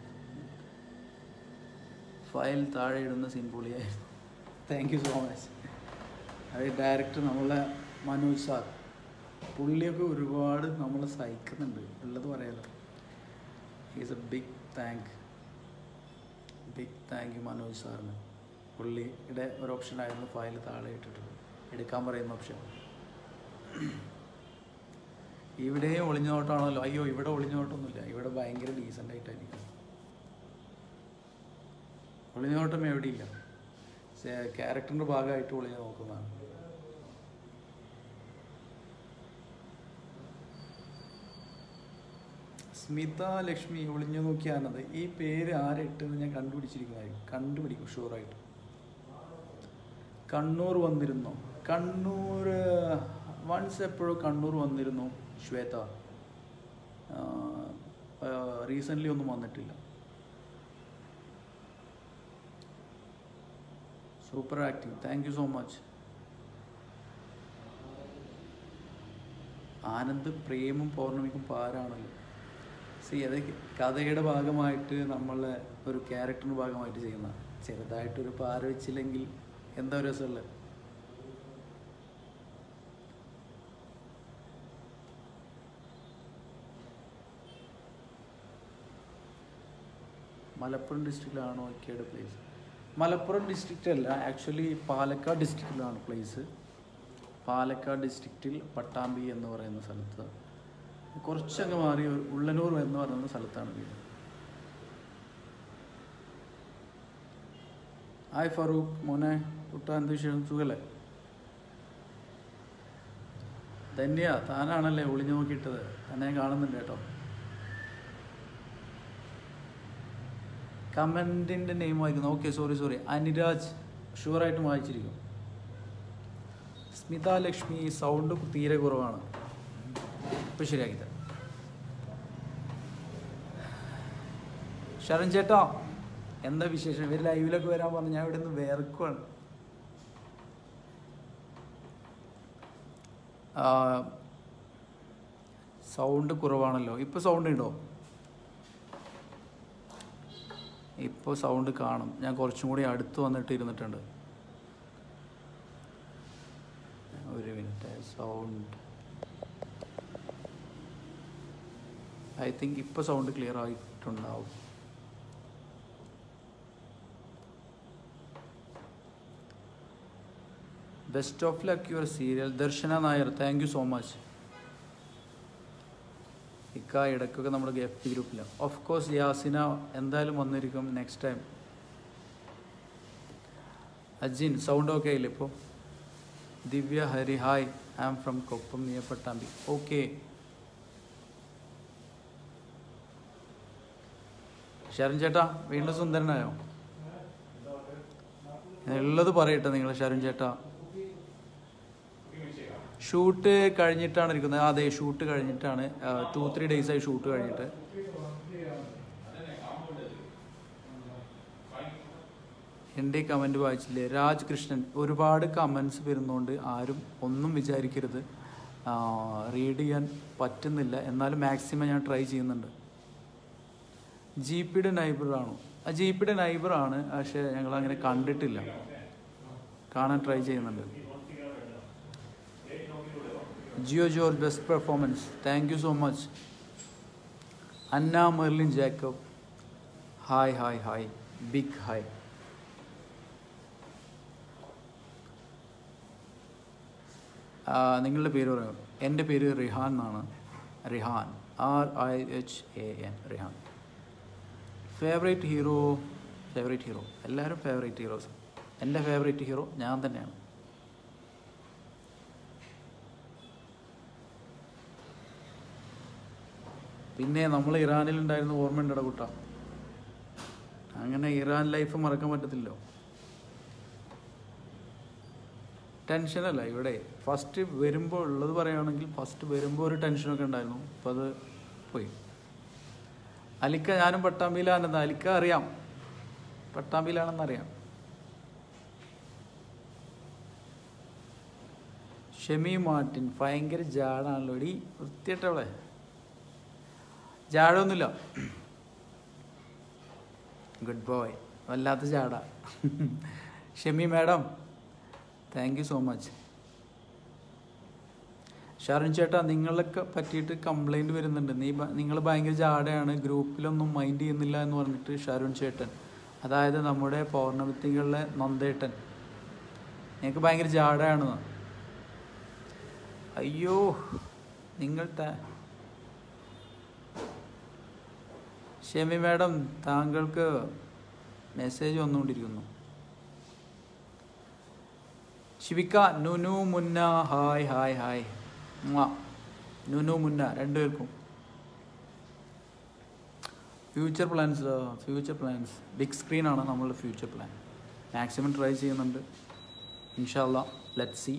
ഫയൽ താഴെ ഇടുന്ന സീൻ പൊളിയായിരുന്നു താങ്ക് യു സോ മച്ച് അത് ഡയറക്ടർ നമ്മളെ മനോജ് സാർ പുള്ളിയൊക്കെ ഒരുപാട് നമ്മളെ സഹിക്കുന്നുണ്ട് ഉള്ളത് പറയാലോ is a big thank big thank you Manoj സാറിന് പുള്ളിയുടെ ഒരു ഓപ്ഷൻ ആയിരുന്നു ഫയൽ താഴെ ഇട്ടിട്ടുള്ളത് എടുക്കാൻ പറയുന്ന ഓപ്ഷൻ ഇവിടെ ഒളിഞ്ഞോട്ടമാണല്ലോ അയ്യോ ഇവിടെ ഒളിഞ്ഞോട്ടമൊന്നുമില്ല ഇവിടെ ഭയങ്കര ഡീസൻ്റ് ആയിട്ടായിരിക്കും ഒളിഞ്ഞോട്ടം എവിടെയില്ല ക്യാരക്ടറിൻ്റെ ഭാഗമായിട്ട് ഒളിഞ്ഞു നോക്കുന്നതാണ് സ്മിത ലക്ഷ്മി ഒളിഞ്ഞു നോക്കിയാണത് ഈ പേര് ആരിട്ടെന്ന് ഞാൻ കണ്ടുപിടിച്ചിരിക്കുന്നതായിരിക്കും കണ്ടുപിടിക്കും ഷുവറായിട്ട് കണ്ണൂർ വന്നിരുന്നോ കണ്ണൂർ വൺസ് എപ്പോഴും കണ്ണൂർ വന്നിരുന്നു ശ്വേത റീസെൻ്റ്ലി ഒന്നും വന്നിട്ടില്ല super acting thank you so much Anand പ്രേമും പൗർണമിക്കും പാരാണല്ലോ സി അത് കഥയുടെ ഭാഗമായിട്ട് നമ്മൾ ഒരു ക്യാരക്ടറിൻ്റെ ഭാഗമായിട്ട് ചെയ്യുന്ന ചെറുതായിട്ടൊരു പാര വെച്ചില്ലെങ്കിൽ എന്താ ഒരു രസമുള്ളത് മലപ്പുറം ഡിസ്ട്രിക്റ്റിലാണോ ഒക്കെയുടെ പ്ലേസ് മലപ്പുറം ഡിസ്ട്രിക്റ്റ് അല്ല ആക്ച്വലി പാലക്കാട് ഡിസ്ട്രിക്റ്റിലാണ് പ്ലേസ് പാലക്കാട് ഡിസ്ട്രിക്റ്റിൽ പട്ടാമ്പി എന്ന് പറയുന്ന സ്ഥലത്ത് കുറച്ചങ്ങ് മാറി ഒരു ഉള്ളനൂർ എന്ന് പറയുന്ന സ്ഥലത്താണ് വീട് ഹായ് ഫറൂഖ് മോനെ കുട്ട എന്ത് വിഷയം സുഖല്ലേ ധന്യ താനാണല്ലേ ഒളിഞ്ഞു നോക്കിയിട്ടത് തന്നെ ഞാൻ കാണുന്നുണ്ട് കേട്ടോ കമൻറ്റിൻ്റെ നെയിം വായിക്കുന്നു ഓക്കെ സോറി സോറി അനിരാജ് ഷുവറായിട്ടും വായിച്ചിരിക്കും സ്മിത ലക്ഷ്മി സൗണ്ട് തീരെ കുറവാണ് ഇപ്പം ശരിയാക്കി തരാം ശരൺ ചേട്ടാ എന്താ വിശേഷം ഇവർ ലൈവിലൊക്കെ വരാൻ പറഞ്ഞു ഞാൻ ഇവിടെ നിന്ന് വേർക്കുവാണ് സൗണ്ട് കുറവാണല്ലോ ഇപ്പോൾ സൗണ്ട് ഉണ്ടോ ഇപ്പോൾ സൗണ്ട് കാണും ഞാൻ കുറച്ചും കൂടി അടുത്ത് വന്നിട്ട് ഇരുന്നിട്ടുണ്ട് ഒരു മിനിറ്റ് സൗണ്ട് ഐ തിങ്ക് ഇപ്പോൾ സൗണ്ട് ക്ലിയർ ആയിട്ടുണ്ടാവും best of luck your serial Darshana Nair thank you so much ഇക്ക ഇടയ്ക്കൊക്കെ നമ്മുടെ എഫ് പി ഗ്രൂപ്പിലാണ് ഓഫ് കോഴ്സ് യാസിന എന്തായാലും വന്നിരിക്കും next time Ajin sound okay ആയില്ലേ ഇപ്പോൾ Divya Hari hi I am from Koppam near Pattambi okay Sharan ചേട്ടാ വീണ്ടും സുന്ദരനായോ ഉള്ളത് പറയട്ടെ നിങ്ങൾ ശരൺ ചേട്ടാ ഷൂട്ട് കഴിഞ്ഞിട്ടാണ് ഇരിക്കുന്നത് ആ, അതെ ഷൂട്ട് കഴിഞ്ഞിട്ടാണ് ടു ത്രീ ഡേയ്സ് ആയി ഷൂട്ട് കഴിഞ്ഞിട്ട് എൻ്റെ കമൻറ്റ് വായിച്ചില്ലേ രാജ് കൃഷ്ണൻ ഒരുപാട് കമൻസ് വരുന്നതുകൊണ്ട് ആരും ഒന്നും വിചാരിക്കരുത് റീഡ് ചെയ്യാൻ പറ്റുന്നില്ല എന്നാലും മാക്സിമം ഞാൻ ട്രൈ ചെയ്യുന്നുണ്ട് ജി പിയുടെ നൈബറാണോ ആ ജി പിയുടെ നൈബറാണ് പക്ഷേ ഞങ്ങൾ അങ്ങനെ കണ്ടിട്ടില്ല കാണാൻ ട്രൈ ചെയ്യുന്നുണ്ട് Jio George best performance thank you so much Anna Merlin Jacob hi hi hi big hi ആ, നിങ്ങളുടെ പേര് പറയാം എൻ്റെ പേര് റിഹാൻ എന്നാണ് Rihan R I H A N Rihan favourite hero favourite hero എല്ലാവരും ഫേവറേറ്റ് ഹീറോസ് എൻ്റെ ഫേവറേറ്റ് ഹീറോ ഞാൻ തന്നെയാണ് പിന്നെ നമ്മൾ ഇറാനിലുണ്ടായിരുന്ന ഓർമ്മയുണ്ടട കുട്ട അങ്ങനെ ഇറാൻ ലൈഫ് മറക്കാൻ പറ്റത്തില്ലല്ലോ ടെൻഷനല്ല ഇവിടെ ഫസ്റ്റ് വരുമ്പോൾ ഉള്ളത് പറയുകയാണെങ്കിൽ ഫസ്റ്റ് വരുമ്പോൾ ഒരു ടെൻഷനൊക്കെ ഉണ്ടായിരുന്നു അപ്പം അത് പോയി അലിക്ക ഞാനും പട്ടാമ്പിയിലാണെന്ന് അലിക്ക അറിയാം പട്ടാമ്പിയിലാണെന്ന് അറിയാം ഷെമി മാർട്ടിൻ ഭയങ്കര ജാടാണല്ലോ ഇടി വൃത്തിയിട്ടവളെ ജാടൊന്നുമില്ല ഗുഡ് ബോയ് വല്ലാത്ത ജാട Shemi madam thank you so much Sharun ചേട്ടാ നിങ്ങളൊക്കെ പറ്റിയിട്ട് കംപ്ലൈൻറ്റ് വരുന്നുണ്ട് നീ നിങ്ങൾ ഭയങ്കര ജാടയാണ് ഗ്രൂപ്പിലൊന്നും മൈൻഡ് ചെയ്യുന്നില്ല എന്ന് പറഞ്ഞിട്ട് ഷാരുൺ ചേട്ടൻ അതായത് നമ്മുടെ പൗർണമിത്തികളിലെ നന്ദേട്ടൻ ഞങ്ങൾക്ക് ഭയങ്കര ജാടയാണെന്ന് അയ്യോ നിങ്ങൾ ത- ഷെമി മാഡം താങ്കൾക്ക് മെസ്സേജ് വന്നുകൊണ്ടിരിക്കുന്നു ശിവിക്ക Nunu Munna hi hi hi മ്വാ. നുനു മുന്ന രണ്ടുപേർക്കും future plans future plans big സ്ക്രീനാണ് നമ്മളുടെ ഫ്യൂച്ചർ പ്ലാൻ മാക്സിമം ട്രൈ ചെയ്യുന്നുണ്ട് ഇൻഷാല്ല ലെറ്റ് സി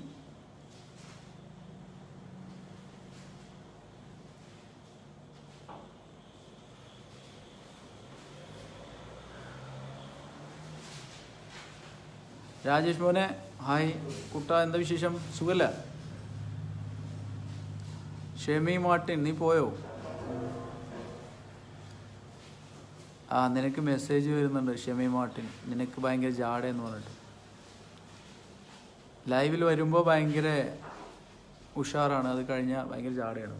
രാജേഷ് മോനെ ഹായ് കുട്ട എന്താ വിശേഷം സുഖല്ല ഷെമി മാർട്ടിൻ നീ പോയോ ആ നിനക്ക് മെസ്സേജ് വരുന്നുണ്ട് ഷെമി മാർട്ടിൻ നിനക്ക് ഭയങ്കര ജാടയെന്ന് പറഞ്ഞിട്ട് ലൈവിൽ വരുമ്പോൾ ഭയങ്കര ഉഷാറാണ് അത് കഴിഞ്ഞാൽ ഭയങ്കര ജാടയാണ്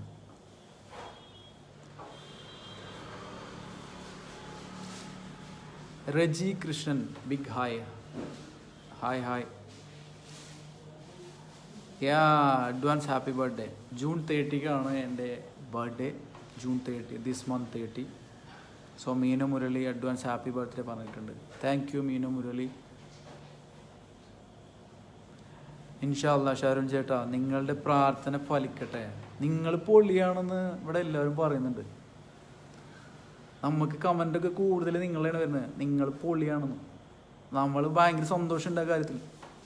Reji Krishnan big hi hi hi yeah advance happy birthday June തേർട്ടിക്കാണ് എൻ്റെ birthday June thirty this month thirty so Meenu Murali advance happy birthday പറഞ്ഞിട്ടുണ്ട് താങ്ക് യു മീനു മുരളി ഇൻഷാല്ല ഷാരുൺ ചേട്ടാ നിങ്ങളുടെ പ്രാർത്ഥന ഫലിക്കട്ടെ നിങ്ങൾ പൊള്ളിയാണെന്ന് ഇവിടെ എല്ലാവരും പറയുന്നുണ്ട് നമുക്ക് കമൻ്റൊക്കെ കൂടുതൽ നിങ്ങളാണ് വരുന്നത് നിങ്ങൾ പൊള്ളിയാണെന്ന് നമ്മൾ ഭയങ്കര സന്തോഷമുണ്ട് ആ കാര്യത്തിൽ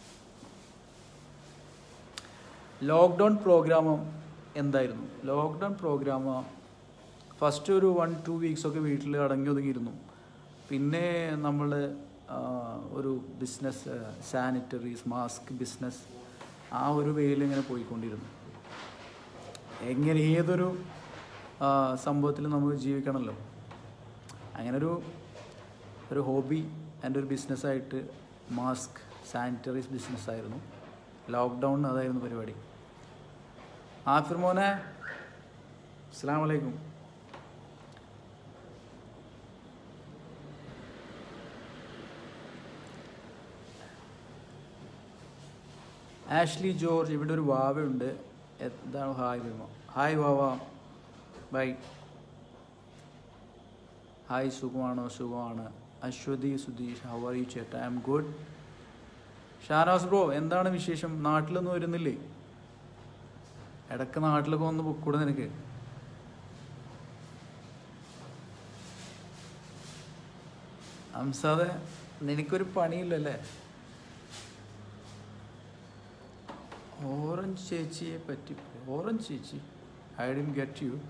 ലോക്ക്ഡൗൺ പ്രോഗ്രാം എന്തായിരുന്നു ലോക്ക്ഡൗൺ പ്രോഗ്രാം ഫസ്റ്റ് ഒരു വൺ ടു വീക്സ് ഒക്കെ വീട്ടിൽ അടങ്ങി ഒതുങ്ങിയിരുന്നു പിന്നെ നമ്മൾ ഒരു ബിസിനസ് സാനിറ്ററീസ് മാസ്ക് ബിസിനസ് ആ ഒരു വേയിൽ ഇങ്ങനെ പോയിക്കൊണ്ടിരുന്നു എങ്ങനെ ഏതൊരു സംഭവത്തിൽ നമുക്ക് ജീവിക്കണമല്ലോ അങ്ങനെ ഒരു ഒരു ഹോബി എൻ്റെ ഒരു ബിസിനസ്സായിട്ട് മാസ്ക് സാനിറ്ററീസ് ബിസിനസ്സായിരുന്നു ലോക്ക്ഡൗൺ അതായിരുന്നു പരിപാടി ആഫിർ മോനെ അസ്സാം വലൈക്കും ആഷ്ലി ജോർജ് ഇവിടെ ഒരു വാവയുണ്ട് എന്താണ് ഹായ് വിമ ഹായ് വാവ ബൈ ഹായ് സുഖമാണോ സുഖമാണ് Aswathi Sudheesh how are you ചേട്ടാ I'm good Shanas bro എന്താണ് വിശേഷം നാട്ടിലൊന്നും വരുന്നില്ലേ ഇടക്ക് നാട്ടിലൊക്കെ ഒന്ന് പൊക്കൂടെ നിനക്ക് അംസാദെ നിനക്കൊരു പണിയില്ലല്ലേ ഓറഞ്ച് ചേച്ചിയെ പറ്റി ഓറഞ്ച് ചേച്ചി I didn't get you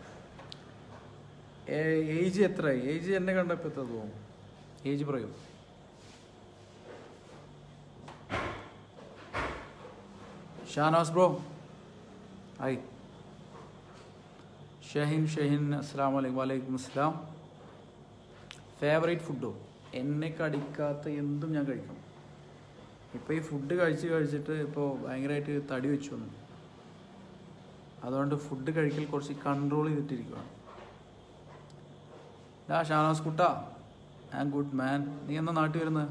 age എത്ര ഏജ് എന്നെ കണ്ടപ്പോൾ എത്ര തോന്നും ഏജ് പറയൂ ഷാനവാസ് ബ്രോ ഹായ് ഷഹിൻ ഷഹിൻ അസ്സാം വലൈക്കും വലൈക്കും അസ്സലാം ഫേവറേറ്റ് ഫുഡോ എന്നെ കടിക്കാത്ത എന്തും ഞാൻ കഴിക്കും ഇപ്പോൾ ഈ ഫുഡ് കഴിച്ച് കഴിച്ചിട്ട് ഇപ്പോൾ ഭയങ്കരമായിട്ട് തടി വെച്ചു വന്നു അതുകൊണ്ട് ഫുഡ് കഴിക്കൽ കുറച്ച് കൺട്രോൾ ചെയ്തിട്ടിരിക്കുകയാണ് ഡാ ഷാനവാസ് കുട്ടാ ഐ ഗുഡ് മാൻ നീ എന്നാ നാട്ടിൽ വരുന്നത്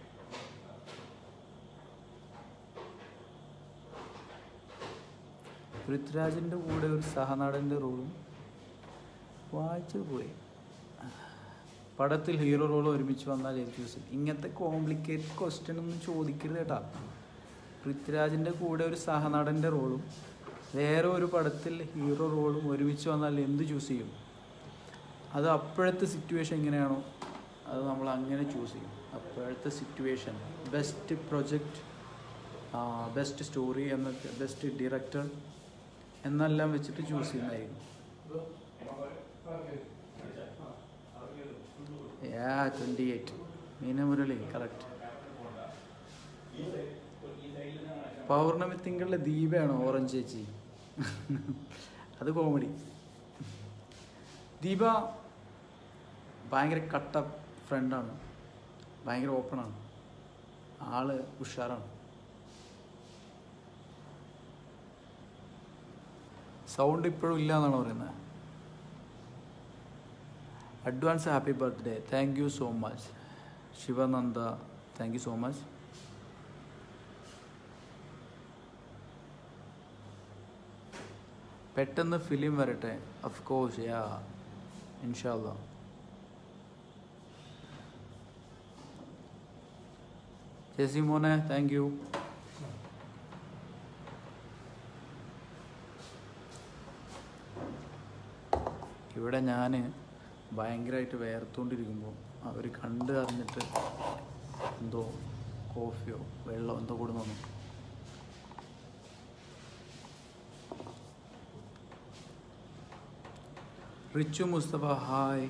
പൃഥ്വിരാജിൻ്റെ കൂടെ ഒരു സഹനടൻ്റെ റോളും വായിച്ചു പോയി പടത്തിൽ ഹീറോ റോൾ ഒരുമിച്ച് വന്നാൽ ഏത് ചൂസ് ചെയ്യും? ഇങ്ങനത്തെ കോംപ്ലിക്കേറ്റഡ് ക്വസ്റ്റ്യൻ ഒന്നും ചോദിക്കരുത് കേട്ടാ പൃഥ്വിരാജിൻ്റെ കൂടെ ഒരു സഹനടൻ്റെ റോളും വേറെ ഒരു പടത്തിൽ ഹീറോ റോളും ഒരുമിച്ച് വന്നാൽ എന്ത് ചൂസ് ചെയ്യും അത് അപ്പോഴത്തെ സിറ്റുവേഷൻ എങ്ങനെയാണോ അത് നമ്മൾ അങ്ങനെ ചൂസ് ചെയ്യും അപ്പോഴത്തെ situation best project best story എന്നൊക്കെ ബെസ്റ്റ് ഡയറക്ടർ എന്നെല്ലാം വെച്ചിട്ട് ചൂസ് ചെയ്യുന്നതായിരിക്കും yeah twenty eight Meena Murali correct Pournami തിങ്കളിലെ ദീപയാണോ ഓറഞ്ച് ചേച്ചി അത് കോമഡി ദീപ ഭയങ്കര കട്ട ഫ്രണ്ടാണ് ഭയങ്കര ഓപ്പണാണ് ആള് ഉഷാറാണ് സൗണ്ട് ഇപ്പോഴും ഇല്ല എന്നാണ് പറയുന്നത് advance happy birthday thank you so much Sivananda thank you so much പെട്ടെന്ന് ഫിലിം വരട്ടെ ഓഫ് കോഴ്സ് യാ ഇൻഷാല്ല ജെസി മോനെ താങ്ക് യു ഇവിടെ ഞാൻ ഭയങ്കരമായിട്ട് വേർത്തുകൊണ്ടിരിക്കുമ്പോൾ അവർ കണ്ട് അറിഞ്ഞിട്ട് എന്തോ കോഫിയോ വെള്ളമോ എന്തോ കൊടുന്നു തന്നു റിച്ചു മുസ്തഫ ഹായ്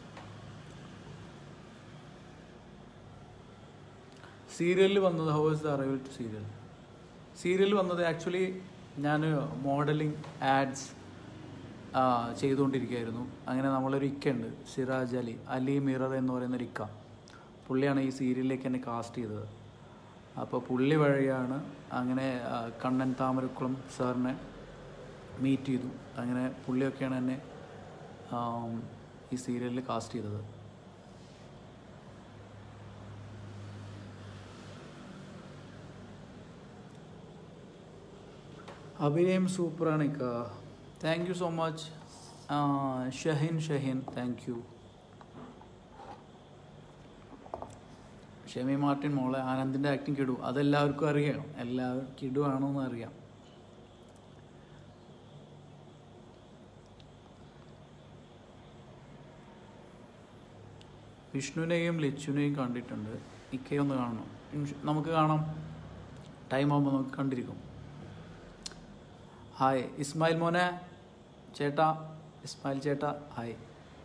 സീരിയലിൽ വന്നത് how is the arrival to serial serial വന്നത് ആക്ച്വലി ഞാൻ മോഡലിംഗ് ആഡ്സ് ചെയ്തുകൊണ്ടിരിക്കുകയായിരുന്നു അങ്ങനെ നമ്മളൊരു ഇക്ക ഉണ്ട് സിറാജ് അലി അലി മിറർ എന്ന് പറയുന്ന ഒരു ഇക്ക പുള്ളിയാണ് ഈ സീരിയലിലേക്ക് എന്നെ കാസ്റ്റ് ചെയ്തത് അപ്പോൾ പുള്ളി വഴിയാണ് അങ്ങനെ ആ, കണ്ണൻ താമരക്കുളം സാറിനെ മീറ്റ് ചെയ്തു അങ്ങനെ പുള്ളിയൊക്കെയാണ് എന്നെ ആം, ഈ സീരിയലിൽ കാസ്റ്റ് ചെയ്തത് അഭിനയം സൂപ്പറാണ് ഇക്ക thank you so much Shahin Shahin thank you Shemi Martin മോളെ ആനന്ദിൻ്റെ ആക്ടിങ് കിടു അതെല്ലാവർക്കും അറിയാം എല്ലാവർക്കും കിടു ആണോ എന്ന് അറിയാം വിഷ്ണുവിനെയും ലച്ചുവിനെയും കണ്ടിട്ടുണ്ട് ഇക്കയൊന്ന് കാണണം ഇൻഷ- നമുക്ക് കാണാം ടൈം ആകുമ്പോൾ നമുക്ക് കണ്ടിരിക്കും ഹായ് ഇസ്മായിൽ മോനെ ചേട്ടാ ഇസ്മായിൽ ചേട്ടാ ഹായ്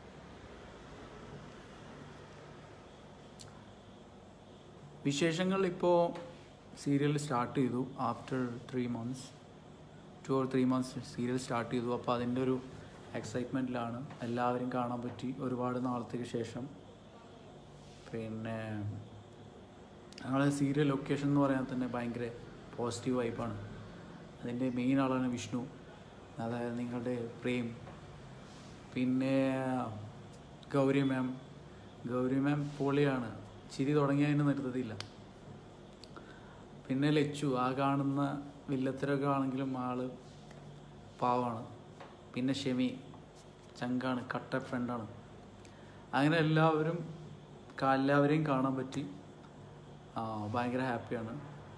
വിശേഷങ്ങൾ ഇപ്പോൾ സീരിയൽ സ്റ്റാർട്ട് ചെയ്തു after three months two or three months serial start ചെയ്തു അപ്പോൾ അതിൻ്റെ ഒരു എക്സൈറ്റ്മെൻറ്റിലാണ് എല്ലാവരും കാണാൻ പറ്റി ഒരുപാട് നാളത്തേക്ക് ശേഷം പിന്നെ ഞങ്ങളെ സീരിയൽ ലൊക്കേഷൻ എന്ന് പറയാൻ തന്നെ ഭയങ്കര പോസിറ്റീവ് വൈബാണ് അതിൻ്റെ മെയിൻ ആളാണ് വിഷ്ണു അതായത് നിങ്ങളുടെ പ്രേം പിന്നെ ഗൗരി മാം ഗൗരി മാം പൊളിയാണ് ചിരി തുടങ്ങിയതിന് നിർത്തത്തില്ല പിന്നെ ലച്ചു ആ കാണുന്ന വില്ലത്തരൊക്കെ ആണെങ്കിലും ആള് പാവാണ് പിന്നെ ഷെമി ചങ്കാണ് കട്ട ഫ്രണ്ടാണ് അങ്ങനെ എല്ലാവരും കാ- എല്ലാവരെയും കാണാൻ പറ്റി ആ, ഭയങ്കര ഹാപ്പിയാണ്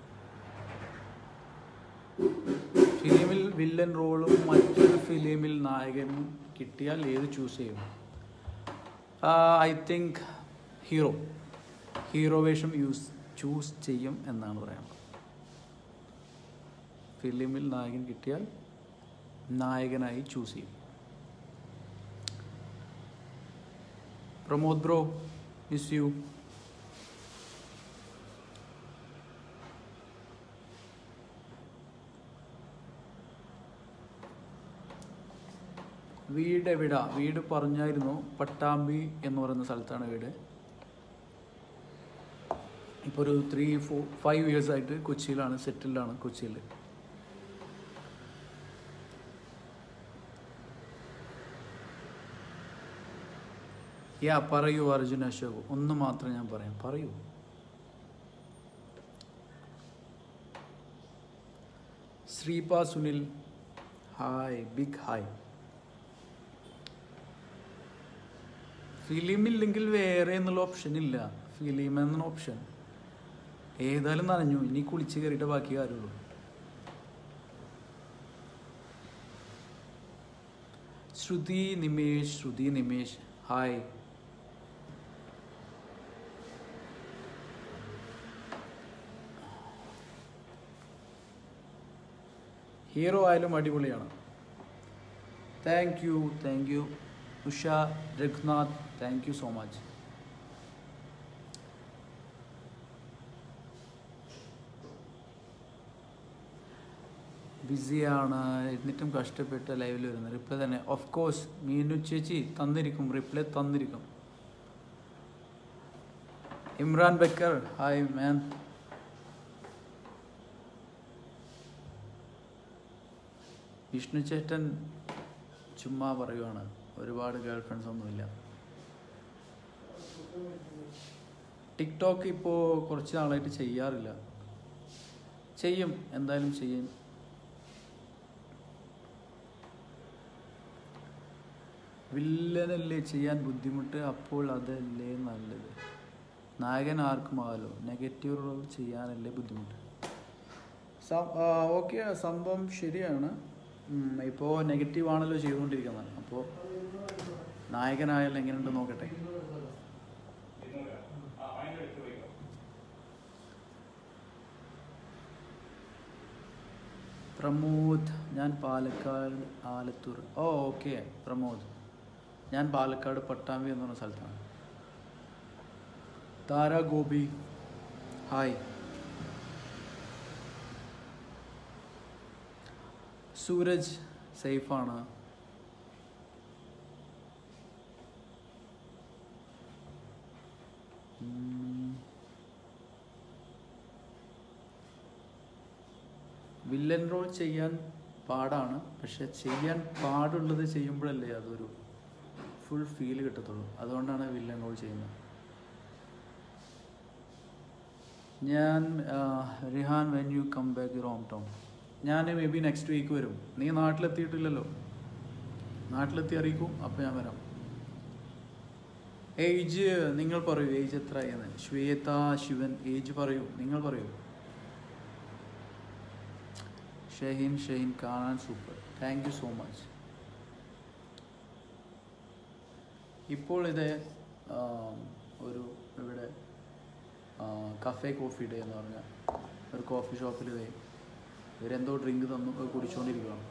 ഫിലിമിൽ വില്ലൻ റോളും മറ്റൊരു ഫിലിമിൽ നായകനും കിട്ടിയാൽ ഏത് ചൂസ് ചെയ്യും ഐ തിങ്ക് ഹീറോ ഹീറോ വേഷം യൂസ് ചൂസ് ചെയ്യും എന്നാണ് പറയാനുള്ളത് ഫിലിമിൽ നായകൻ കിട്ടിയാൽ നായകനായി ചൂസ് ചെയ്യും പ്രമോദ് ബ്രോ മിസ് യു വീട് എവിടാ വീട് പറഞ്ഞായിരുന്നു പട്ടാമ്പി എന്ന് പറയുന്ന സ്ഥലത്താണ് വീട് ഇപ്പോൾ ഒരു ത്രീ ഫോർ ഫൈവ് ഇയേഴ്സ് ആയിട്ട് കൊച്ചിയിലാണ് സെറ്റിൽഡാണ് കൊച്ചിയിൽ യാ പറയൂ അർജുൻ അശോക് ഒന്ന് മാത്രം ഞാൻ പറയാം പറയൂ Sreepa Sunil hi big hi ഫിലിമില്ലെങ്കിൽ വേറെ എന്നുള്ള ഓപ്ഷൻ ഇല്ല ഫിലിം എന്നുള്ള ഓപ്ഷൻ ഏതായാലും നനഞ്ഞു ഇനി കുളിച്ച് കയറിയിട്ട് ബാക്കി കാര്യമുള്ളൂ ശ്രുതി നിമേഷ് ശ്രുതി നിമേഷ് ഹായ് ഹീറോ ആയാലും അടിപൊളിയാണ് thank you thank you Usha Raghunath thank you so much ബിസിയാണ് എന്നിട്ടും കഷ്ടപ്പെട്ട് ലൈവിൽ വരുന്നത് റിപ്ലൈ തന്നെ ഓഫ് കോഴ്സ് മീനു ചേച്ചി തന്നിരിക്കും റിപ്ലൈ തന്നിരിക്കും ഇമ്രാൻ ബക്കർ ഹായ് മാൻ വിഷ്ണു ചേട്ടൻ ചുമ്മാ പറയുവാണ് ഒരുപാട് ഗേൾ ഫ്രണ്ട്സ് ഒന്നുമില്ല ടിക്ടോക്ക് ഇപ്പോൾ കുറച്ച് നാളായിട്ട് ചെയ്യാറില്ല ചെയ്യും എന്തായാലും ചെയ്യും വില്ലനല്ലേ ചെയ്യാൻ ബുദ്ധിമുട്ട് അപ്പോൾ അതല്ലേ നല്ലത് നായകൻ ആർക്കും ആകാലോ നെഗറ്റീവ് റോൾ ചെയ്യാനല്ലേ ബുദ്ധിമുട്ട് ഓക്കെ സംഭവം ശരിയാണ് ഇപ്പോൾ നെഗറ്റീവ് ആണല്ലോ ചെയ്തുകൊണ്ടിരിക്കുന്നത് അപ്പോൾ നായകനായാലും എങ്ങനെയുണ്ട് നോക്കട്ടെ പ്രമോദ് ഞാൻ പാലക്കാട് ആലത്തൂർ ഓ ഓക്കെ പ്രമോദ് ഞാൻ പാലക്കാട് പട്ടാമ്പി എന്ന് പറഞ്ഞ സ്ഥലത്താണ് താര ഗോപി ഹായ് സൂരജ് സേഫാണ് ഉം. വില്ലൻ റോൾ ചെയ്യാൻ പാടാണ് പക്ഷെ ചെയ്യാൻ പാടുള്ളത് ചെയ്യുമ്പോഴല്ലേ അതൊരു ഫുൾ ഫീൽ കിട്ടത്തുള്ളൂ അതുകൊണ്ടാണ് വില്ലൻ റോൾ ചെയ്യുന്നത് ഞാൻ ആ, Rihan when you come back your home town ഞാൻ മേ ബി നെക്സ്റ്റ് വീക്ക് വരും നീ നാട്ടിലെത്തിയിട്ടില്ലല്ലോ നാട്ടിലെത്തി അറിയിക്കും അപ്പോൾ ഞാൻ വരാം ഏജ് നിങ്ങൾ പറയൂ ഏജ് എത്രയെന്ന് ശ്വേത ശിവൻ ഏജ് പറയൂ നിങ്ങൾ പറയൂ ഷഹീൻ ഷഹീൻ കാണാൻ super thank you so much ഇപ്പോൾ ഇത് ആ, ഒരു ഇവിടെ കഫേ കോഫി ഡേ എന്ന് പറഞ്ഞ ഒരു കോഫി ഷോപ്പിൽ ഇതേ ഇവരെന്തോ ഡ്രിങ്ക് തന്നു അത് കുടിച്ചുകൊണ്ടിരിക്കുകയാണ്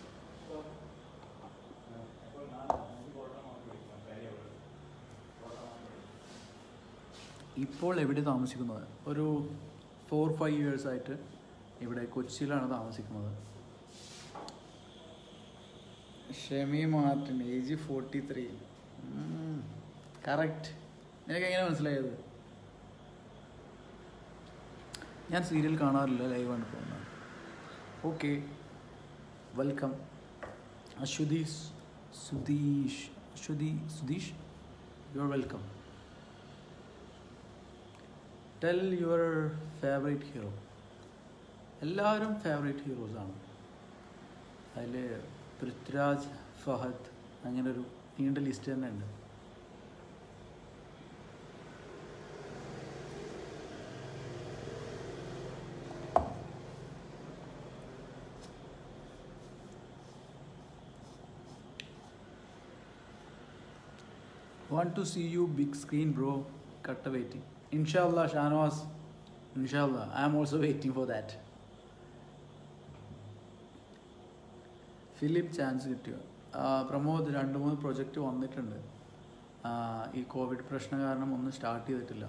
ഇപ്പോൾ എവിടെ താമസിക്കുന്നത് ഒരു ഫോർ ഫൈവ് ഇയേഴ്സ് ആയിട്ട് ഇവിടെ കൊച്ചിയിലാണ് താമസിക്കുന്നത് Shemi Martin age forty three correct നിനക്ക് എങ്ങനെ മനസ്സിലായത് ഞാൻ സീരിയൽ കാണാറില്ല ലൈവാണ് പോകുന്നത് okay welcome Aswathish Sudheesh Aswathi Sudheesh you are welcome tell your favourite hero എല്ലാവരും ഫേവറേറ്റ് ഹീറോസാണ് അതിൽ പൃഥ്വിരാജ് ഫഹദ് അങ്ങനെ ഒരു നീണ്ട ലിസ്റ്റ് തന്നെ ഉണ്ട് Want to see you big screen, bro. Cut the waiting. Inshallah, Shanwas. Inshallah. I am also waiting for that. Philip chance കിട്ടിയോ ആ, പ്രമോദ് രണ്ട് മൂന്ന് പ്രൊജക്റ്റ് വന്നിട്ടുണ്ട് ആ, ഈ കോവിഡ് പ്രശ്നം കാരണം ഒന്നും സ്റ്റാർട്ട് ചെയ്തിട്ടില്ല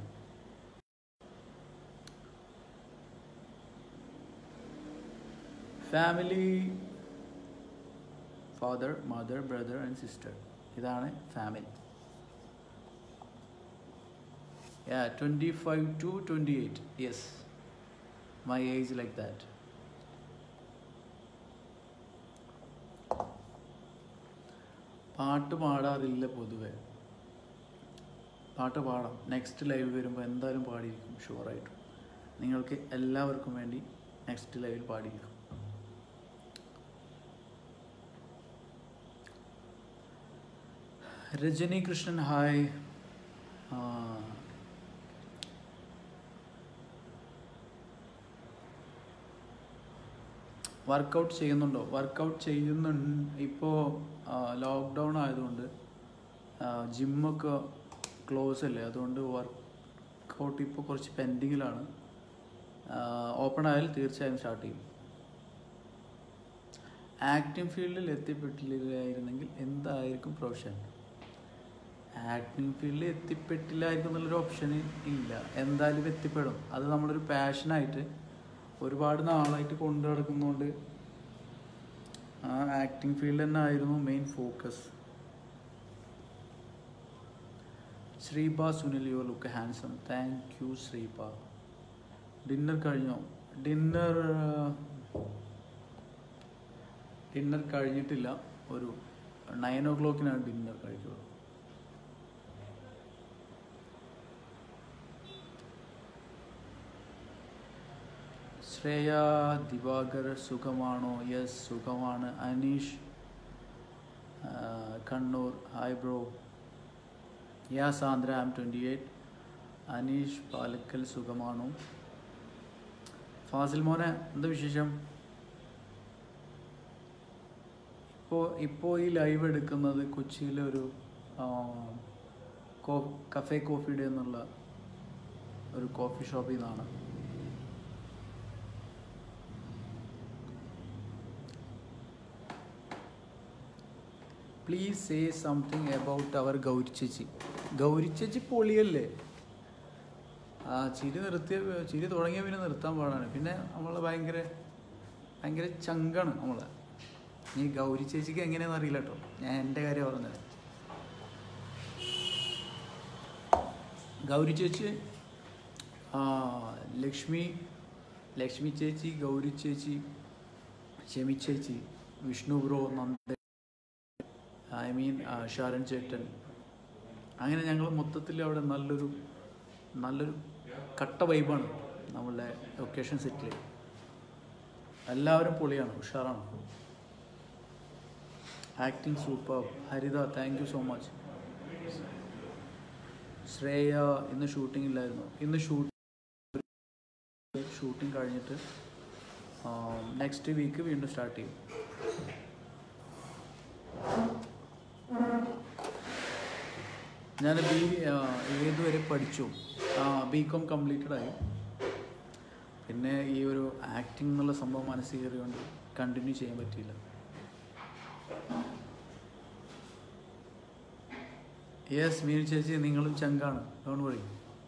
family father mother brother and sister ഇതാണ് family Yeah, 25 to 28. Yes. My age like that. പാട്ട് പാടാറില്ല പൊതുവെ പാട്ട് പാടാം നെക്സ്റ്റ് ലൈവ് വരുമ്പോൾ എന്തായാലും പാടിയിരിക്കും ഷുവറായിട്ടും നിങ്ങൾക്ക് എല്ലാവർക്കും വേണ്ടി നെക്സ്റ്റ് ലൈവിൽ പാടിയിരിക്കും രജനി കൃഷ്ണൻ ഹായ് ആ, വർക്കൗട്ട് ചെയ്യുന്നുണ്ടോ വർക്കൗട്ട് ചെയ്യുന്നുണ്ട് ഇപ്പോൾ ലോക്ക്ഡൗൺ ആയതുകൊണ്ട് ജിമ്മൊക്കെ ക്ലോസ് അല്ലേ അതുകൊണ്ട് വർക്കൗട്ട് ഇപ്പോൾ കുറച്ച് പെൻഡിങ്ങിലാണ് ഓപ്പൺ ആയാൽ തീർച്ചയായും സ്റ്റാർട്ട് ചെയ്യും ആക്ടിങ് ഫീൽഡിൽ എത്തിപ്പെട്ടില്ലായിരുന്നെങ്കിൽ എന്തായിരിക്കും പ്രൊഫഷൻ ആക്ടിങ് ഫീൽഡിൽ എത്തിപ്പെട്ടില്ലായിരിക്കും എന്നുള്ളൊരു ഓപ്ഷൻ ഇല്ല എന്തായാലും എത്തിപ്പെടും അത് നമ്മളൊരു പാഷനായിട്ട് ഒരുപാട് നാളായിട്ട് കൊണ്ടു നടക്കുന്നതുകൊണ്ട് ആ ആക്ടിങ് ഫീൽഡ് തന്നെ ആയിരുന്നു main focus Sreepa Sunil you look handsome thank you Sreepa dinner കഴിഞ്ഞോ ഡിന്നർ ഡിന്നർ കഴിഞ്ഞിട്ടില്ല ഒരു നയൻ ഓ ക്ലോക്കിനാണ് ഡിന്നർ കഴിക്കുള്ളൂ ശ്രേയ ദിവാകർ സുഖമാണോ യെസ് സുഖമാണ് അനീഷ് ആ, Kannur hi bro yeah Sandra am twenty eight Aneesh Palakkal സുഖമാണോ ഫാസിൽ മോനെ എന്താ വിശേഷം ഇപ്പോൾ ഇപ്പോൾ ഈ ലൈവ് എടുക്കുന്നത് കൊച്ചിയിലെ ഒരു ആ, കോ കഫേ കോഫി ഡേ എന്നുള്ള ഒരു കോഫി ഷോപ്പിൽ നിന്നാണ് please say something about our Gauri ചേച്ചി ഗൗരി ചേച്ചി പൊളിയല്ലേ ആ ചിരി നിർത്തിയ ചിരി തുടങ്ങിയ പിന്നെ നിർത്താൻ പാടാണ് പിന്നെ നമ്മൾ ഭയങ്കര ഭയങ്കര ചങ്കാണ് നമ്മളെ ഈ ഗൗരി ചേച്ചിക്ക് എങ്ങനെയാണെന്ന് അറിയില്ല കേട്ടോ ഞാൻ എൻ്റെ കാര്യം പറഞ്ഞത് ഗൗരി ചേച്ചി ആ ലക്ഷ്മി ലക്ഷ്മി ചേച്ചി ഗൗരി ചേച്ചി ഷെമി ചേച്ചി Vishnu bro Nanda I mean Sharan ചേട്ടൻ അങ്ങനെ ഞങ്ങൾ മൊത്തത്തിൽ അവിടെ നല്ലൊരു നല്ലൊരു കട്ട വൈബാണ് നമ്മളുടെ ലൊക്കേഷൻ സെറ്റിൽ എല്ലാവരും പൊളിയാണ് ഉഷാറാണ് acting super Haritha thank you so much Shreya ഇന്ന് ഷൂട്ടിംഗ് ഇല്ലായിരുന്നു ഇന്ന് ഷൂട്ട് ഷൂട്ടിംഗ് കഴിഞ്ഞിട്ട് നെക്സ്റ്റ് വീക്ക് വീണ്ടും സ്റ്റാർട്ട് ചെയ്യും ഞാൻ ബി ഏതുവരെ പഠിച്ചു ബി കോം കംപ്ലീറ്റഡ് ആയി പിന്നെ ഈ ഒരു ആക്ടിംഗ് എന്നുള്ള സംഭവം മനസ്സിൽ കയറിയോണ്ട് കണ്ടിന്യൂ ചെയ്യാൻ പറ്റിയില്ല യെസ് മീൻ ചേച്ചി നിങ്ങളും ചങ്കാണ് ഡോൺ വഴി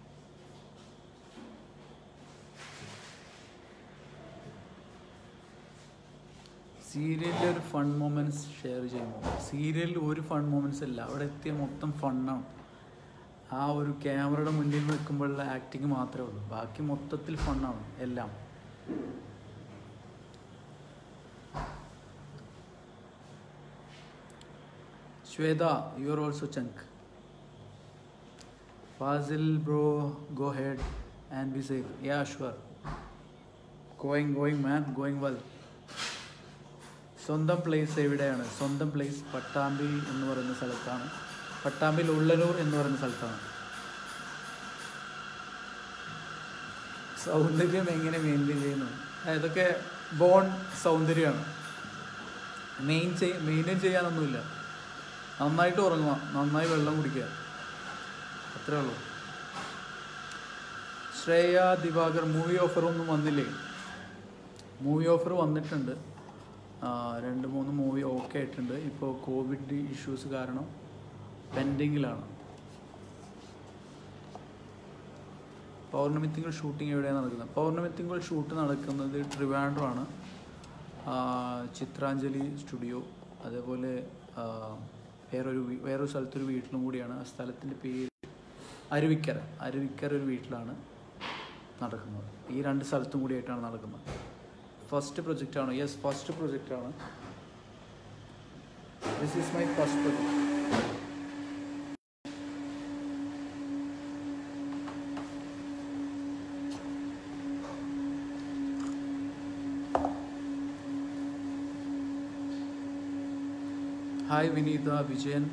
സീരിയലിൽ ഒരു ഫൺ മൊമെന്റ്സ് ഷെയർ ചെയ്യുമോ സീരിയലിൽ ഒരു ഫൺ മൊമെന്റ്സ് അല്ല അവിടെ എത്തിയ മൊത്തം ഫണ്ണാണ് ആ ഒരു ക്യാമറയുടെ മുന്നിൽ നിൽക്കുമ്പോഴുള്ള ആക്ടിങ് മാത്രമേ ഉള്ളൂ ബാക്കി മൊത്തത്തിൽ ഫണ്ണാണ് എല്ലാം ശ്വേത യു ആർ ഓൾസോ ചങ്ക് Fasil bro go head and be safe yeah sure going going man going well സ്വന്തം പ്ലേസ് എവിടെയാണ് സ്വന്തം പ്ലേസ് പട്ടാമ്പി എന്ന് പറയുന്ന സ്ഥലത്താണ് പട്ടാമ്പിൽ ഉള്ളലൂർ എന്ന് പറയുന്ന സ്ഥലത്താണ് സൗന്ദര്യം എങ്ങനെ മെയിൻറ്റെയിൻ ചെയ്യുന്നു ആ, ഇതൊക്കെ ബോൺ സൗന്ദര്യമാണ് മെയിൻ ചെയ് മെയിൻറ്റെയിൻ ചെയ്യാനൊന്നുമില്ല നന്നായിട്ട് ഉറങ്ങുക നന്നായി വെള്ളം കുടിക്കുക അത്രേ ഉള്ളൂ ശ്രേയ ദിവാകർ മൂവി ഓഫർ ഒന്നും വന്നില്ലേ മൂവി ഓഫർ വന്നിട്ടുണ്ട് ആ, രണ്ട് മൂന്ന് മൂവി ഓക്കെ ആയിട്ടുണ്ട് ഇപ്പോൾ കോവിഡ് ഇഷ്യൂസ് കാരണം പെൻഡിങ്ങിലാണ് പൗർണമി തിങ്കൾ ഷൂട്ടിംഗ് എവിടെയാണ് നടക്കുന്നത് പൗർണമി തിങ്കൾ ഷൂട്ട് നടക്കുന്നത് ട്രിവാൻഡ്രമാണ് ആ, ചിത്രാഞ്ജലി സ്റ്റുഡിയോ അതേപോലെ ആ, വേറൊരു വീ- വേറൊരു സ്ഥലത്തൊരു വീട്ടിലും കൂടിയാണ് ആ സ്ഥലത്തിൻ്റെ പേര് അരുവിക്കര അരുവിക്കര ഒരു വീട്ടിലാണ് നടക്കുന്നത് ഈ രണ്ട് സ്ഥലത്തും കൂടിയായിട്ടാണ് നടക്കുന്നത് ഫസ്റ്റ് പ്രൊജക്റ്റാണ് യെസ് ഫസ്റ്റ് പ്രൊജക്റ്റാണ് this is my first project hi Vineetha Vijayan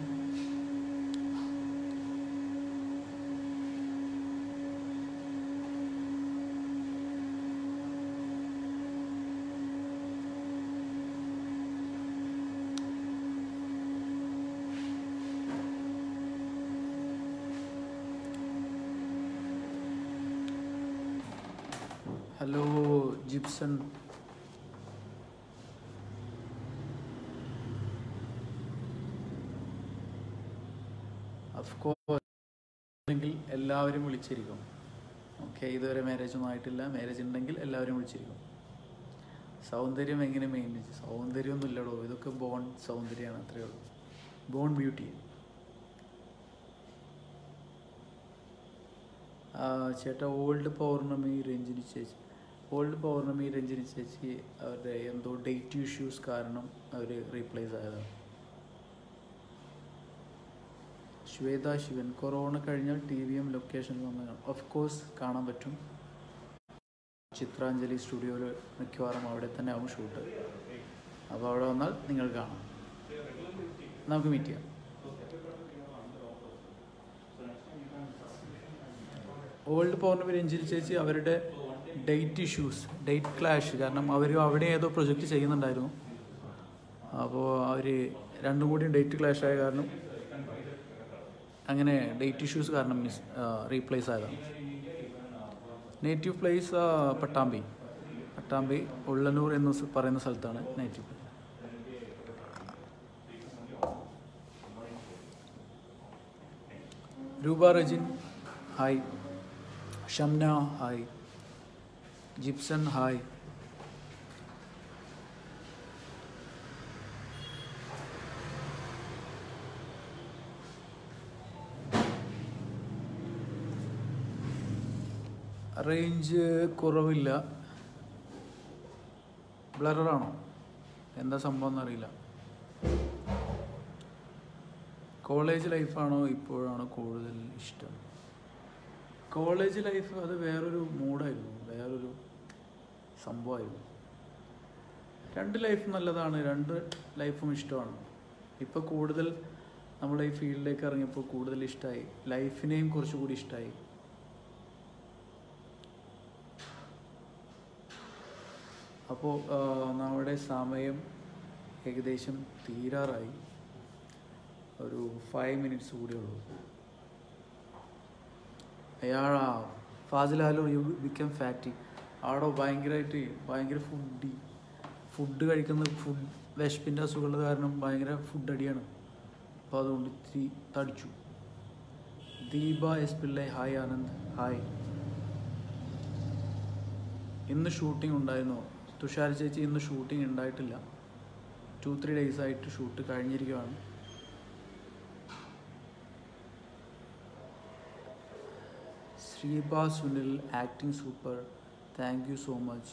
hello Jipson of course ഉണ്ടെങ്കിൽ എല്ലാവരും വിളിച്ചിരിക്കും ഓക്കെ ഇതുവരെ മാരേജ് ഒന്നും ആയിട്ടില്ല മാരേജ് ഉണ്ടെങ്കിൽ എല്ലാവരും വിളിച്ചിരിക്കും സൗന്ദര്യം എങ്ങനെ മെയിൻറ്റെയിൻ ചെയ്യും സൗന്ദര്യമൊന്നും ഇല്ലടോ ഇതൊക്കെ ബോൺ സൗന്ദര്യമാണ് അത്രയേ ഉള്ളൂ ബോൺ ബ്യൂട്ടി ചേട്ടാ ഓൾഡ് പൗർണമി രഞ്ജിനി ചേച്ചി ഓൾഡ് പൗർണമി രഞ്ജിനി ചേച്ചി അവരുടെ എന്തോ ഡേറ്റ് ഇഷ്യൂസ് കാരണം അവർ റീപ്ലേസ് ആയതാണ് ശ്വേത ശിവൻ കൊറോണ കഴിഞ്ഞാൽ ടി വിയും ലൊക്കേഷനിൽ വന്ന് കാണും ഓഫ് കോഴ്സ് കാണാൻ പറ്റും ചിത്രാഞ്ജലി സ്റ്റുഡിയോയിൽ മിക്കവാറും അവിടെ തന്നെ ആവും ഷൂട്ട് അപ്പോൾ അവിടെ വന്നാൽ നിങ്ങൾ കാണാം നമുക്ക് മീറ്റ് ചെയ്യാം ഓൾഡ് പൗർണമി രഞ്ജിൽ ചേച്ചി അവരുടെ ഡേറ്റ് ഇഷ്യൂസ് ഡേറ്റ് ക്ലാഷ് കാരണം അവർ അവിടെ ഏതോ പ്രൊജക്റ്റ് ചെയ്യുന്നുണ്ടായിരുന്നു അപ്പോൾ അവർ രണ്ടും കൂടി ഡേറ്റ് ക്ലാഷ് ആയ കാരണം അങ്ങനെ ഡേറ്റ് ഇഷ്യൂസ് കാരണം മിസ് റീപ്ലേസ് ആയതാണ് നേറ്റീവ് പ്ലേസ് പട്ടാമ്പി പട്ടാമ്പി ഉള്ളന്നൂർ എന്ന് സ് പറയുന്ന സ്ഥലത്താണ് native place Roopa Rejin hi Shamna hi Jipson hi range കുറവില്ല ബ്ലറാണോ എന്താ സംഭവം എന്നറിയില്ല കോളേജ് ലൈഫാണോ ഇപ്പോഴാണോ കൂടുതൽ ഇഷ്ടം കോളേജ് ലൈഫ് അത് വേറൊരു മൂഡായിരുന്നു വേറൊരു സംഭവമായിരുന്നു രണ്ട് ലൈഫ് നല്ലതാണ് രണ്ട് ലൈഫും ഇഷ്ടമാണ് ഇപ്പോൾ കൂടുതൽ നമ്മൾ ഈ ഫീൽഡിലേക്ക് ഇറങ്ങിയപ്പോൾ കൂടുതൽ ഇഷ്ടമായി ലൈഫിനെയും കുറച്ചുകൂടി ഇഷ്ടമായി അപ്പോൾ നമ്മുടെ സമയം ഏകദേശം തീരാറായി ഒരു ഫൈവ് മിനിറ്റ്സ് കൂടെ ഉള്ളൂ അയാളാ ഫാസിലാലോ യു ബിക്കം ഫാറ്റി ആടോ ഭയങ്കരമായിട്ട് ഭയങ്കര ഫുഡി ഫുഡ് കഴിക്കുന്ന ഫുഡ് വിശപ്പിൻ്റെ അസുഖമുള്ളത് കാരണം ഭയങ്കര ഫുഡ് അടിയാണ് അപ്പോൾ അതുകൊണ്ട് ഇത്തിരി തടിച്ചു Deepa S Pillai hi Anand hi ഇന്ന് ഷൂട്ടിംഗ് ഉണ്ടായിരുന്നോ തുഷാര ചേച്ചി ഇന്ന് ഷൂട്ടിംഗ് ഉണ്ടായിട്ടില്ല ടു ത്രീ ഡേയ്സ് ആയിട്ട് ഷൂട്ട് കഴിഞ്ഞിരിക്കുകയാണ് Sreeba Sunil acting super thank you so much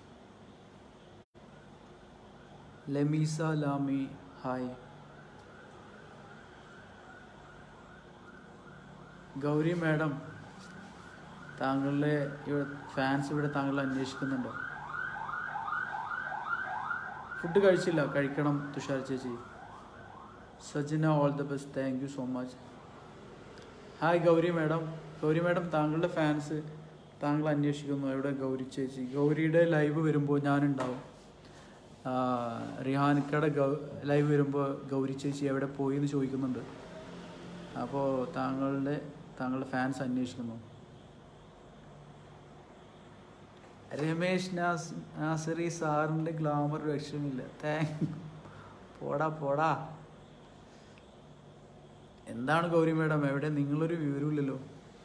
Lemeesa Lami hi Gauri madam താങ്കളുടെ ഇവിടെ ഫാൻസ് ഇവിടെ താങ്കളെ അന്വേഷിക്കുന്നുണ്ടോ ഫുഡ് കഴിച്ചില്ല കഴിക്കണം തുഷാർ ചേച്ചി Sajina all the best thank you so much hi Gauri madam Gauri madam താങ്കളുടെ ഫാൻസ് താങ്കൾ അന്വേഷിക്കുന്നു എവിടെ ഗൗരി ചേച്ചി ഗൗരിയുടെ ലൈവ് വരുമ്പോൾ ഞാനുണ്ടാവും ആ, റിഹാനിക്കയുടെ ഗൗ ലൈവ് വരുമ്പോൾ ഗൗരി ചേച്ചി എവിടെ പോയി എന്ന് ചോദിക്കുന്നുണ്ട് അപ്പോൾ താങ്കളുടെ താങ്കളുടെ ഫാൻസ് അന്വേഷിക്കുന്നു രമേശ് നാസ് നാസറി സാറിൻ്റെ ഗ്ലാമർ രക്ഷമില്ല താങ്ക് പോടാ പോടാ എന്താണ് ഗൗരി മേഡം എവിടെ നിങ്ങളൊരു വിവരമില്ലല്ലോ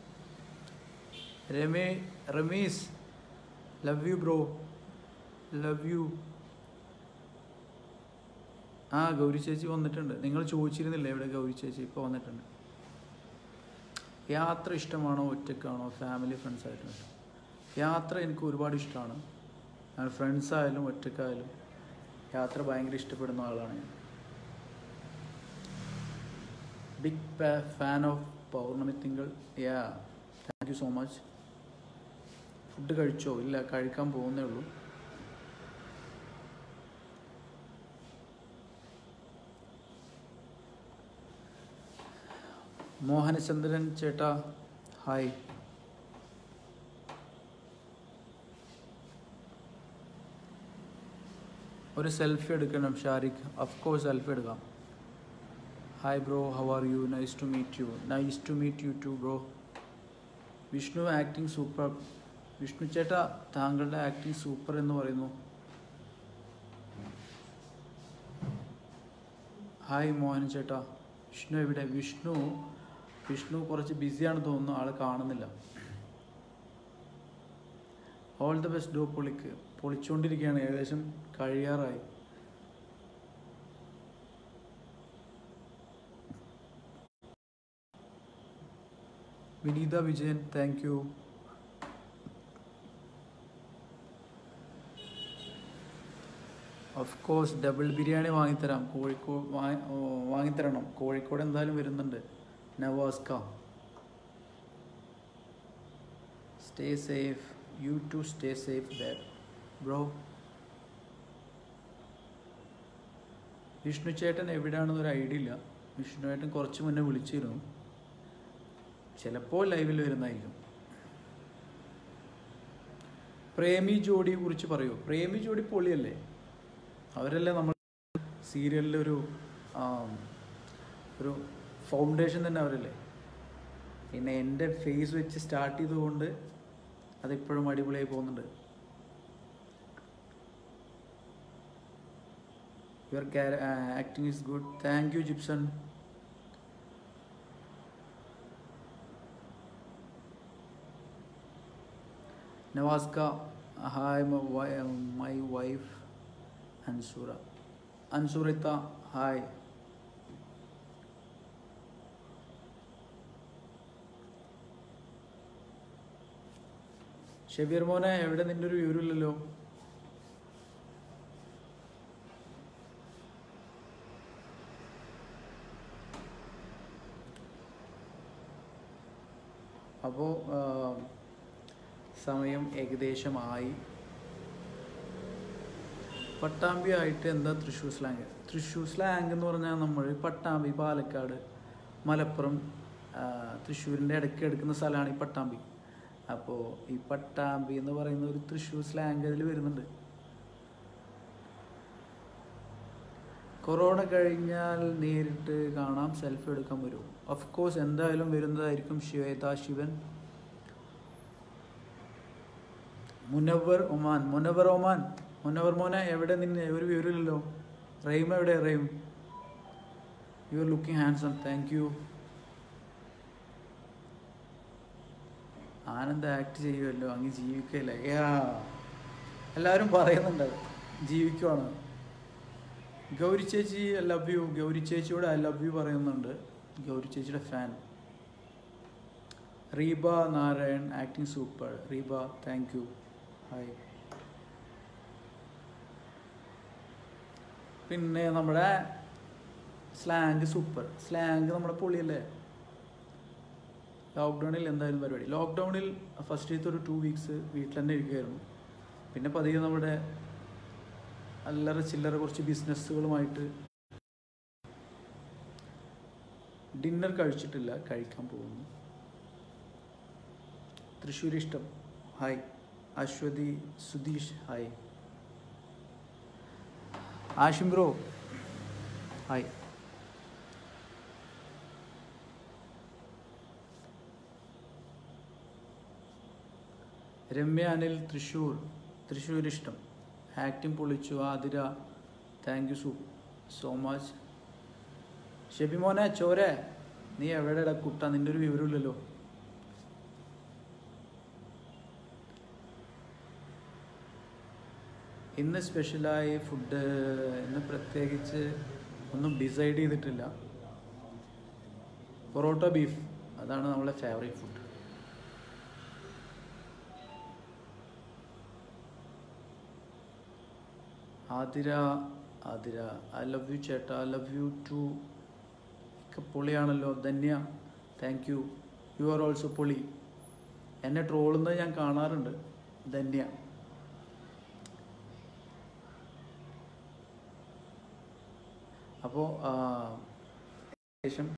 രമേ Rameez love you bro love you ആ ഗൗരി ചേച്ചി വന്നിട്ടുണ്ട് നിങ്ങൾ ചോദിച്ചിരുന്നില്ലേ എവിടെ ഗൗരി ചേച്ചി ഇപ്പോൾ വന്നിട്ടുണ്ട് യാത്ര ഇഷ്ടമാണോ ഒറ്റക്കാണോ ഫാമിലി ഫ്രണ്ട്സ് ആയിട്ടും ഇഷ്ടം യാത്ര എനിക്ക് ഒരുപാട് ഇഷ്ടമാണ് ഞാൻ ഫ്രണ്ട്സ് ആയാലും ഒറ്റക്കായാലും യാത്ര ഭയങ്കര ഇഷ്ടപ്പെടുന്ന ആളാണ് ഞാൻ big fan of Pournami Thinkal yeah thank you so much food കഴിച്ചോ ഇല്ല കഴിക്കാൻ പോകുന്നേ ഉള്ളൂ മോഹനചന്ദ്രൻ ചേട്ടാ ഹായ് ഒരു സെൽഫി എടുക്കണം ഷാരിഖ് അഫ് കോഴ്സ് സെൽഫി എടുക്കാം hi bro how are you nice to meet you nice to meet you too bro Vishnu acting super Vishnu ചേട്ടാ താങ്കളുടെ ആക്ടിങ് സൂപ്പർ എന്ന് പറയുന്നു ഹായ് മോഹൻ ചേട്ടാ വിഷ്ണു എവിടെ വിഷ്ണു വിഷ്ണു കുറച്ച് ബിസിയാണ് തോന്നുന്നു ആള് കാണുന്നില്ല ഓൾ ദ ബെസ്റ്റ് ഡോ പൊളിക്ക് പൊളിച്ചുകൊണ്ടിരിക്കുകയാണ് ഏകദേശം കഴിയാറായി Vineetha Vijayan thank you of course double biryani വാങ്ങിത്തരാം കോഴിക്കോട് വാങ്ങിത്തരണം കോഴിക്കോട് എന്തായാലും വരുന്നുണ്ട് നവാസ്ക stay safe you too stay safe there bro Vishnu ചേട്ടൻ എവിടെയാണെന്ന് ഒരു ഐഡിയ ഇല്ല വിഷ്ണു ചേട്ടൻ കുറച്ച് മുന്നേ വിളിച്ചിരുന്നു ചിലപ്പോൾ ലൈവിൽ വരുന്നതായിരിക്കും പ്രേമി ജോഡിയെ കുറിച്ച് പറയൂ പ്രേമി ജോഡി പൊളിയല്ലേ അവരല്ലേ നമ്മൾ സീരിയലിലെ ഒരു ആം, ഒരു ഫൗണ്ടേഷൻ തന്നെ അവരല്ലേ പിന്നെ എൻ്റെ ഫേസ് വെച്ച് സ്റ്റാർട്ട് ചെയ്തുകൊണ്ട് അതിപ്പോഴും അടിപൊളിയായി പോകുന്നുണ്ട് your acting is good thank you Jipson നവാസ്ക ഹായ് മൈ വൈഫ് അൻസൂറ അൻസൂറിത്ത ഹായ് ഷബീർ മോനെ എവിടെ നിന്റെ ഒരു വിവരമില്ലല്ലോ അപ്പോൾ സമയം ഏകദേശമായി പട്ടാമ്പി ആയിട്ട് എന്താ തൃശ്ശൂർ സ്ലാങ് തൃശ്ശൂർ സ്ലാങ് എന്ന് പറഞ്ഞാൽ നമ്മൾ പട്ടാമ്പി പാലക്കാട് മലപ്പുറം ആ, തൃശ്ശൂരിൻ്റെ ഇടയ്ക്ക് എടുക്കുന്ന സ്ഥലമാണ് ഈ പട്ടാമ്പി അപ്പോൾ ഈ പട്ടാമ്പി എന്ന് പറയുന്ന ഒരു തൃശ്ശൂർ സ്ലാങ് അതിൽ വരുന്നുണ്ട് കൊറോണ കഴിഞ്ഞാൽ നേരിട്ട് കാണാം സെൽഫി എടുക്കാൻ വരും ഓഫ് കോഴ്സ് എന്തായാലും വരുന്നതായിരിക്കും ശ്വേത ശിവൻ മുനവർ ഒമാൻ മുനവർ ഒമാൻ മുനവർ മോനെ എവിടെ നിന്ന് ഒരു വിവരമില്ലല്ലോ റെയിം എവിടെ Raim you are looking handsome thank you Anand act ചെയ്യുമല്ലോ അങ്ങ് ജീവിക്കല്ലേ യാ എല്ലാവരും പറയുന്നുണ്ട് അത്. ജീവിക്കുവാണ് ഗൗരി ചേച്ചി ഐ ലവ് യു ഗൗരി ചേച്ചിയോട് ഐ ലവ് യു പറയുന്നുണ്ട് ഗൗരി ചേച്ചിയുടെ fan Reeba Narayan acting super Reeba thank you hi പിന്നെ നമ്മുടെ സ്ലാങ് സൂപ്പർ സ്ലാങ് നമ്മുടെ പൊളിയല്ലേ ലോക്ക്ഡൗണിൽ എന്തായാലും പരിപാടി ലോക്ക്ഡൗണിൽ ഫസ്റ്റത്തെ ഒരു ടു വീക്സ് വീട്ടിൽ തന്നെ ഇരിക്കുകയായിരുന്നു പിന്നെ പതിയെ നമ്മുടെ അല്ലറ ചില്ലറ കുറച്ച് ബിസിനസ്സുകളുമായിട്ട് ഡിന്നർ കഴിച്ചിട്ടില്ല കഴിക്കാൻ പോകുന്നു തൃശ്ശൂർ ഇഷ്ടം hi Aswathy Sudheesh hi Ashim bro hi Ramya Anil Thrissur Thrissur ഇഷ്ടം ആക്ടിങ് പൊളിച്ചു ആതിര താങ്ക് യു സു സോ മച്ച് ഷെബിമോനെ ചോരെ നീ എവിടെടാ കുട്ട നിന്റെ ഒരു വിവരമില്ലല്ലോ ഇന്ന് സ്പെഷ്യലായി ഫുഡ് ഇന്ന് പ്രത്യേകിച്ച് ഒന്നും ഡിസൈഡ് ചെയ്തിട്ടില്ല പൊറോട്ട ബീഫ് അതാണ് നമ്മളെ favourite food Athira Athira I love you ചേട്ടാ ഐ ലവ് യു ടു ഒക്കെ പൊളിയാണല്ലോ Dhanya thank you you are also പൊളി എന്നെ ട്രോളുന്നത് ഞാൻ കാണാറുണ്ട് ധന്യ അപ്പോൾ ശേഷം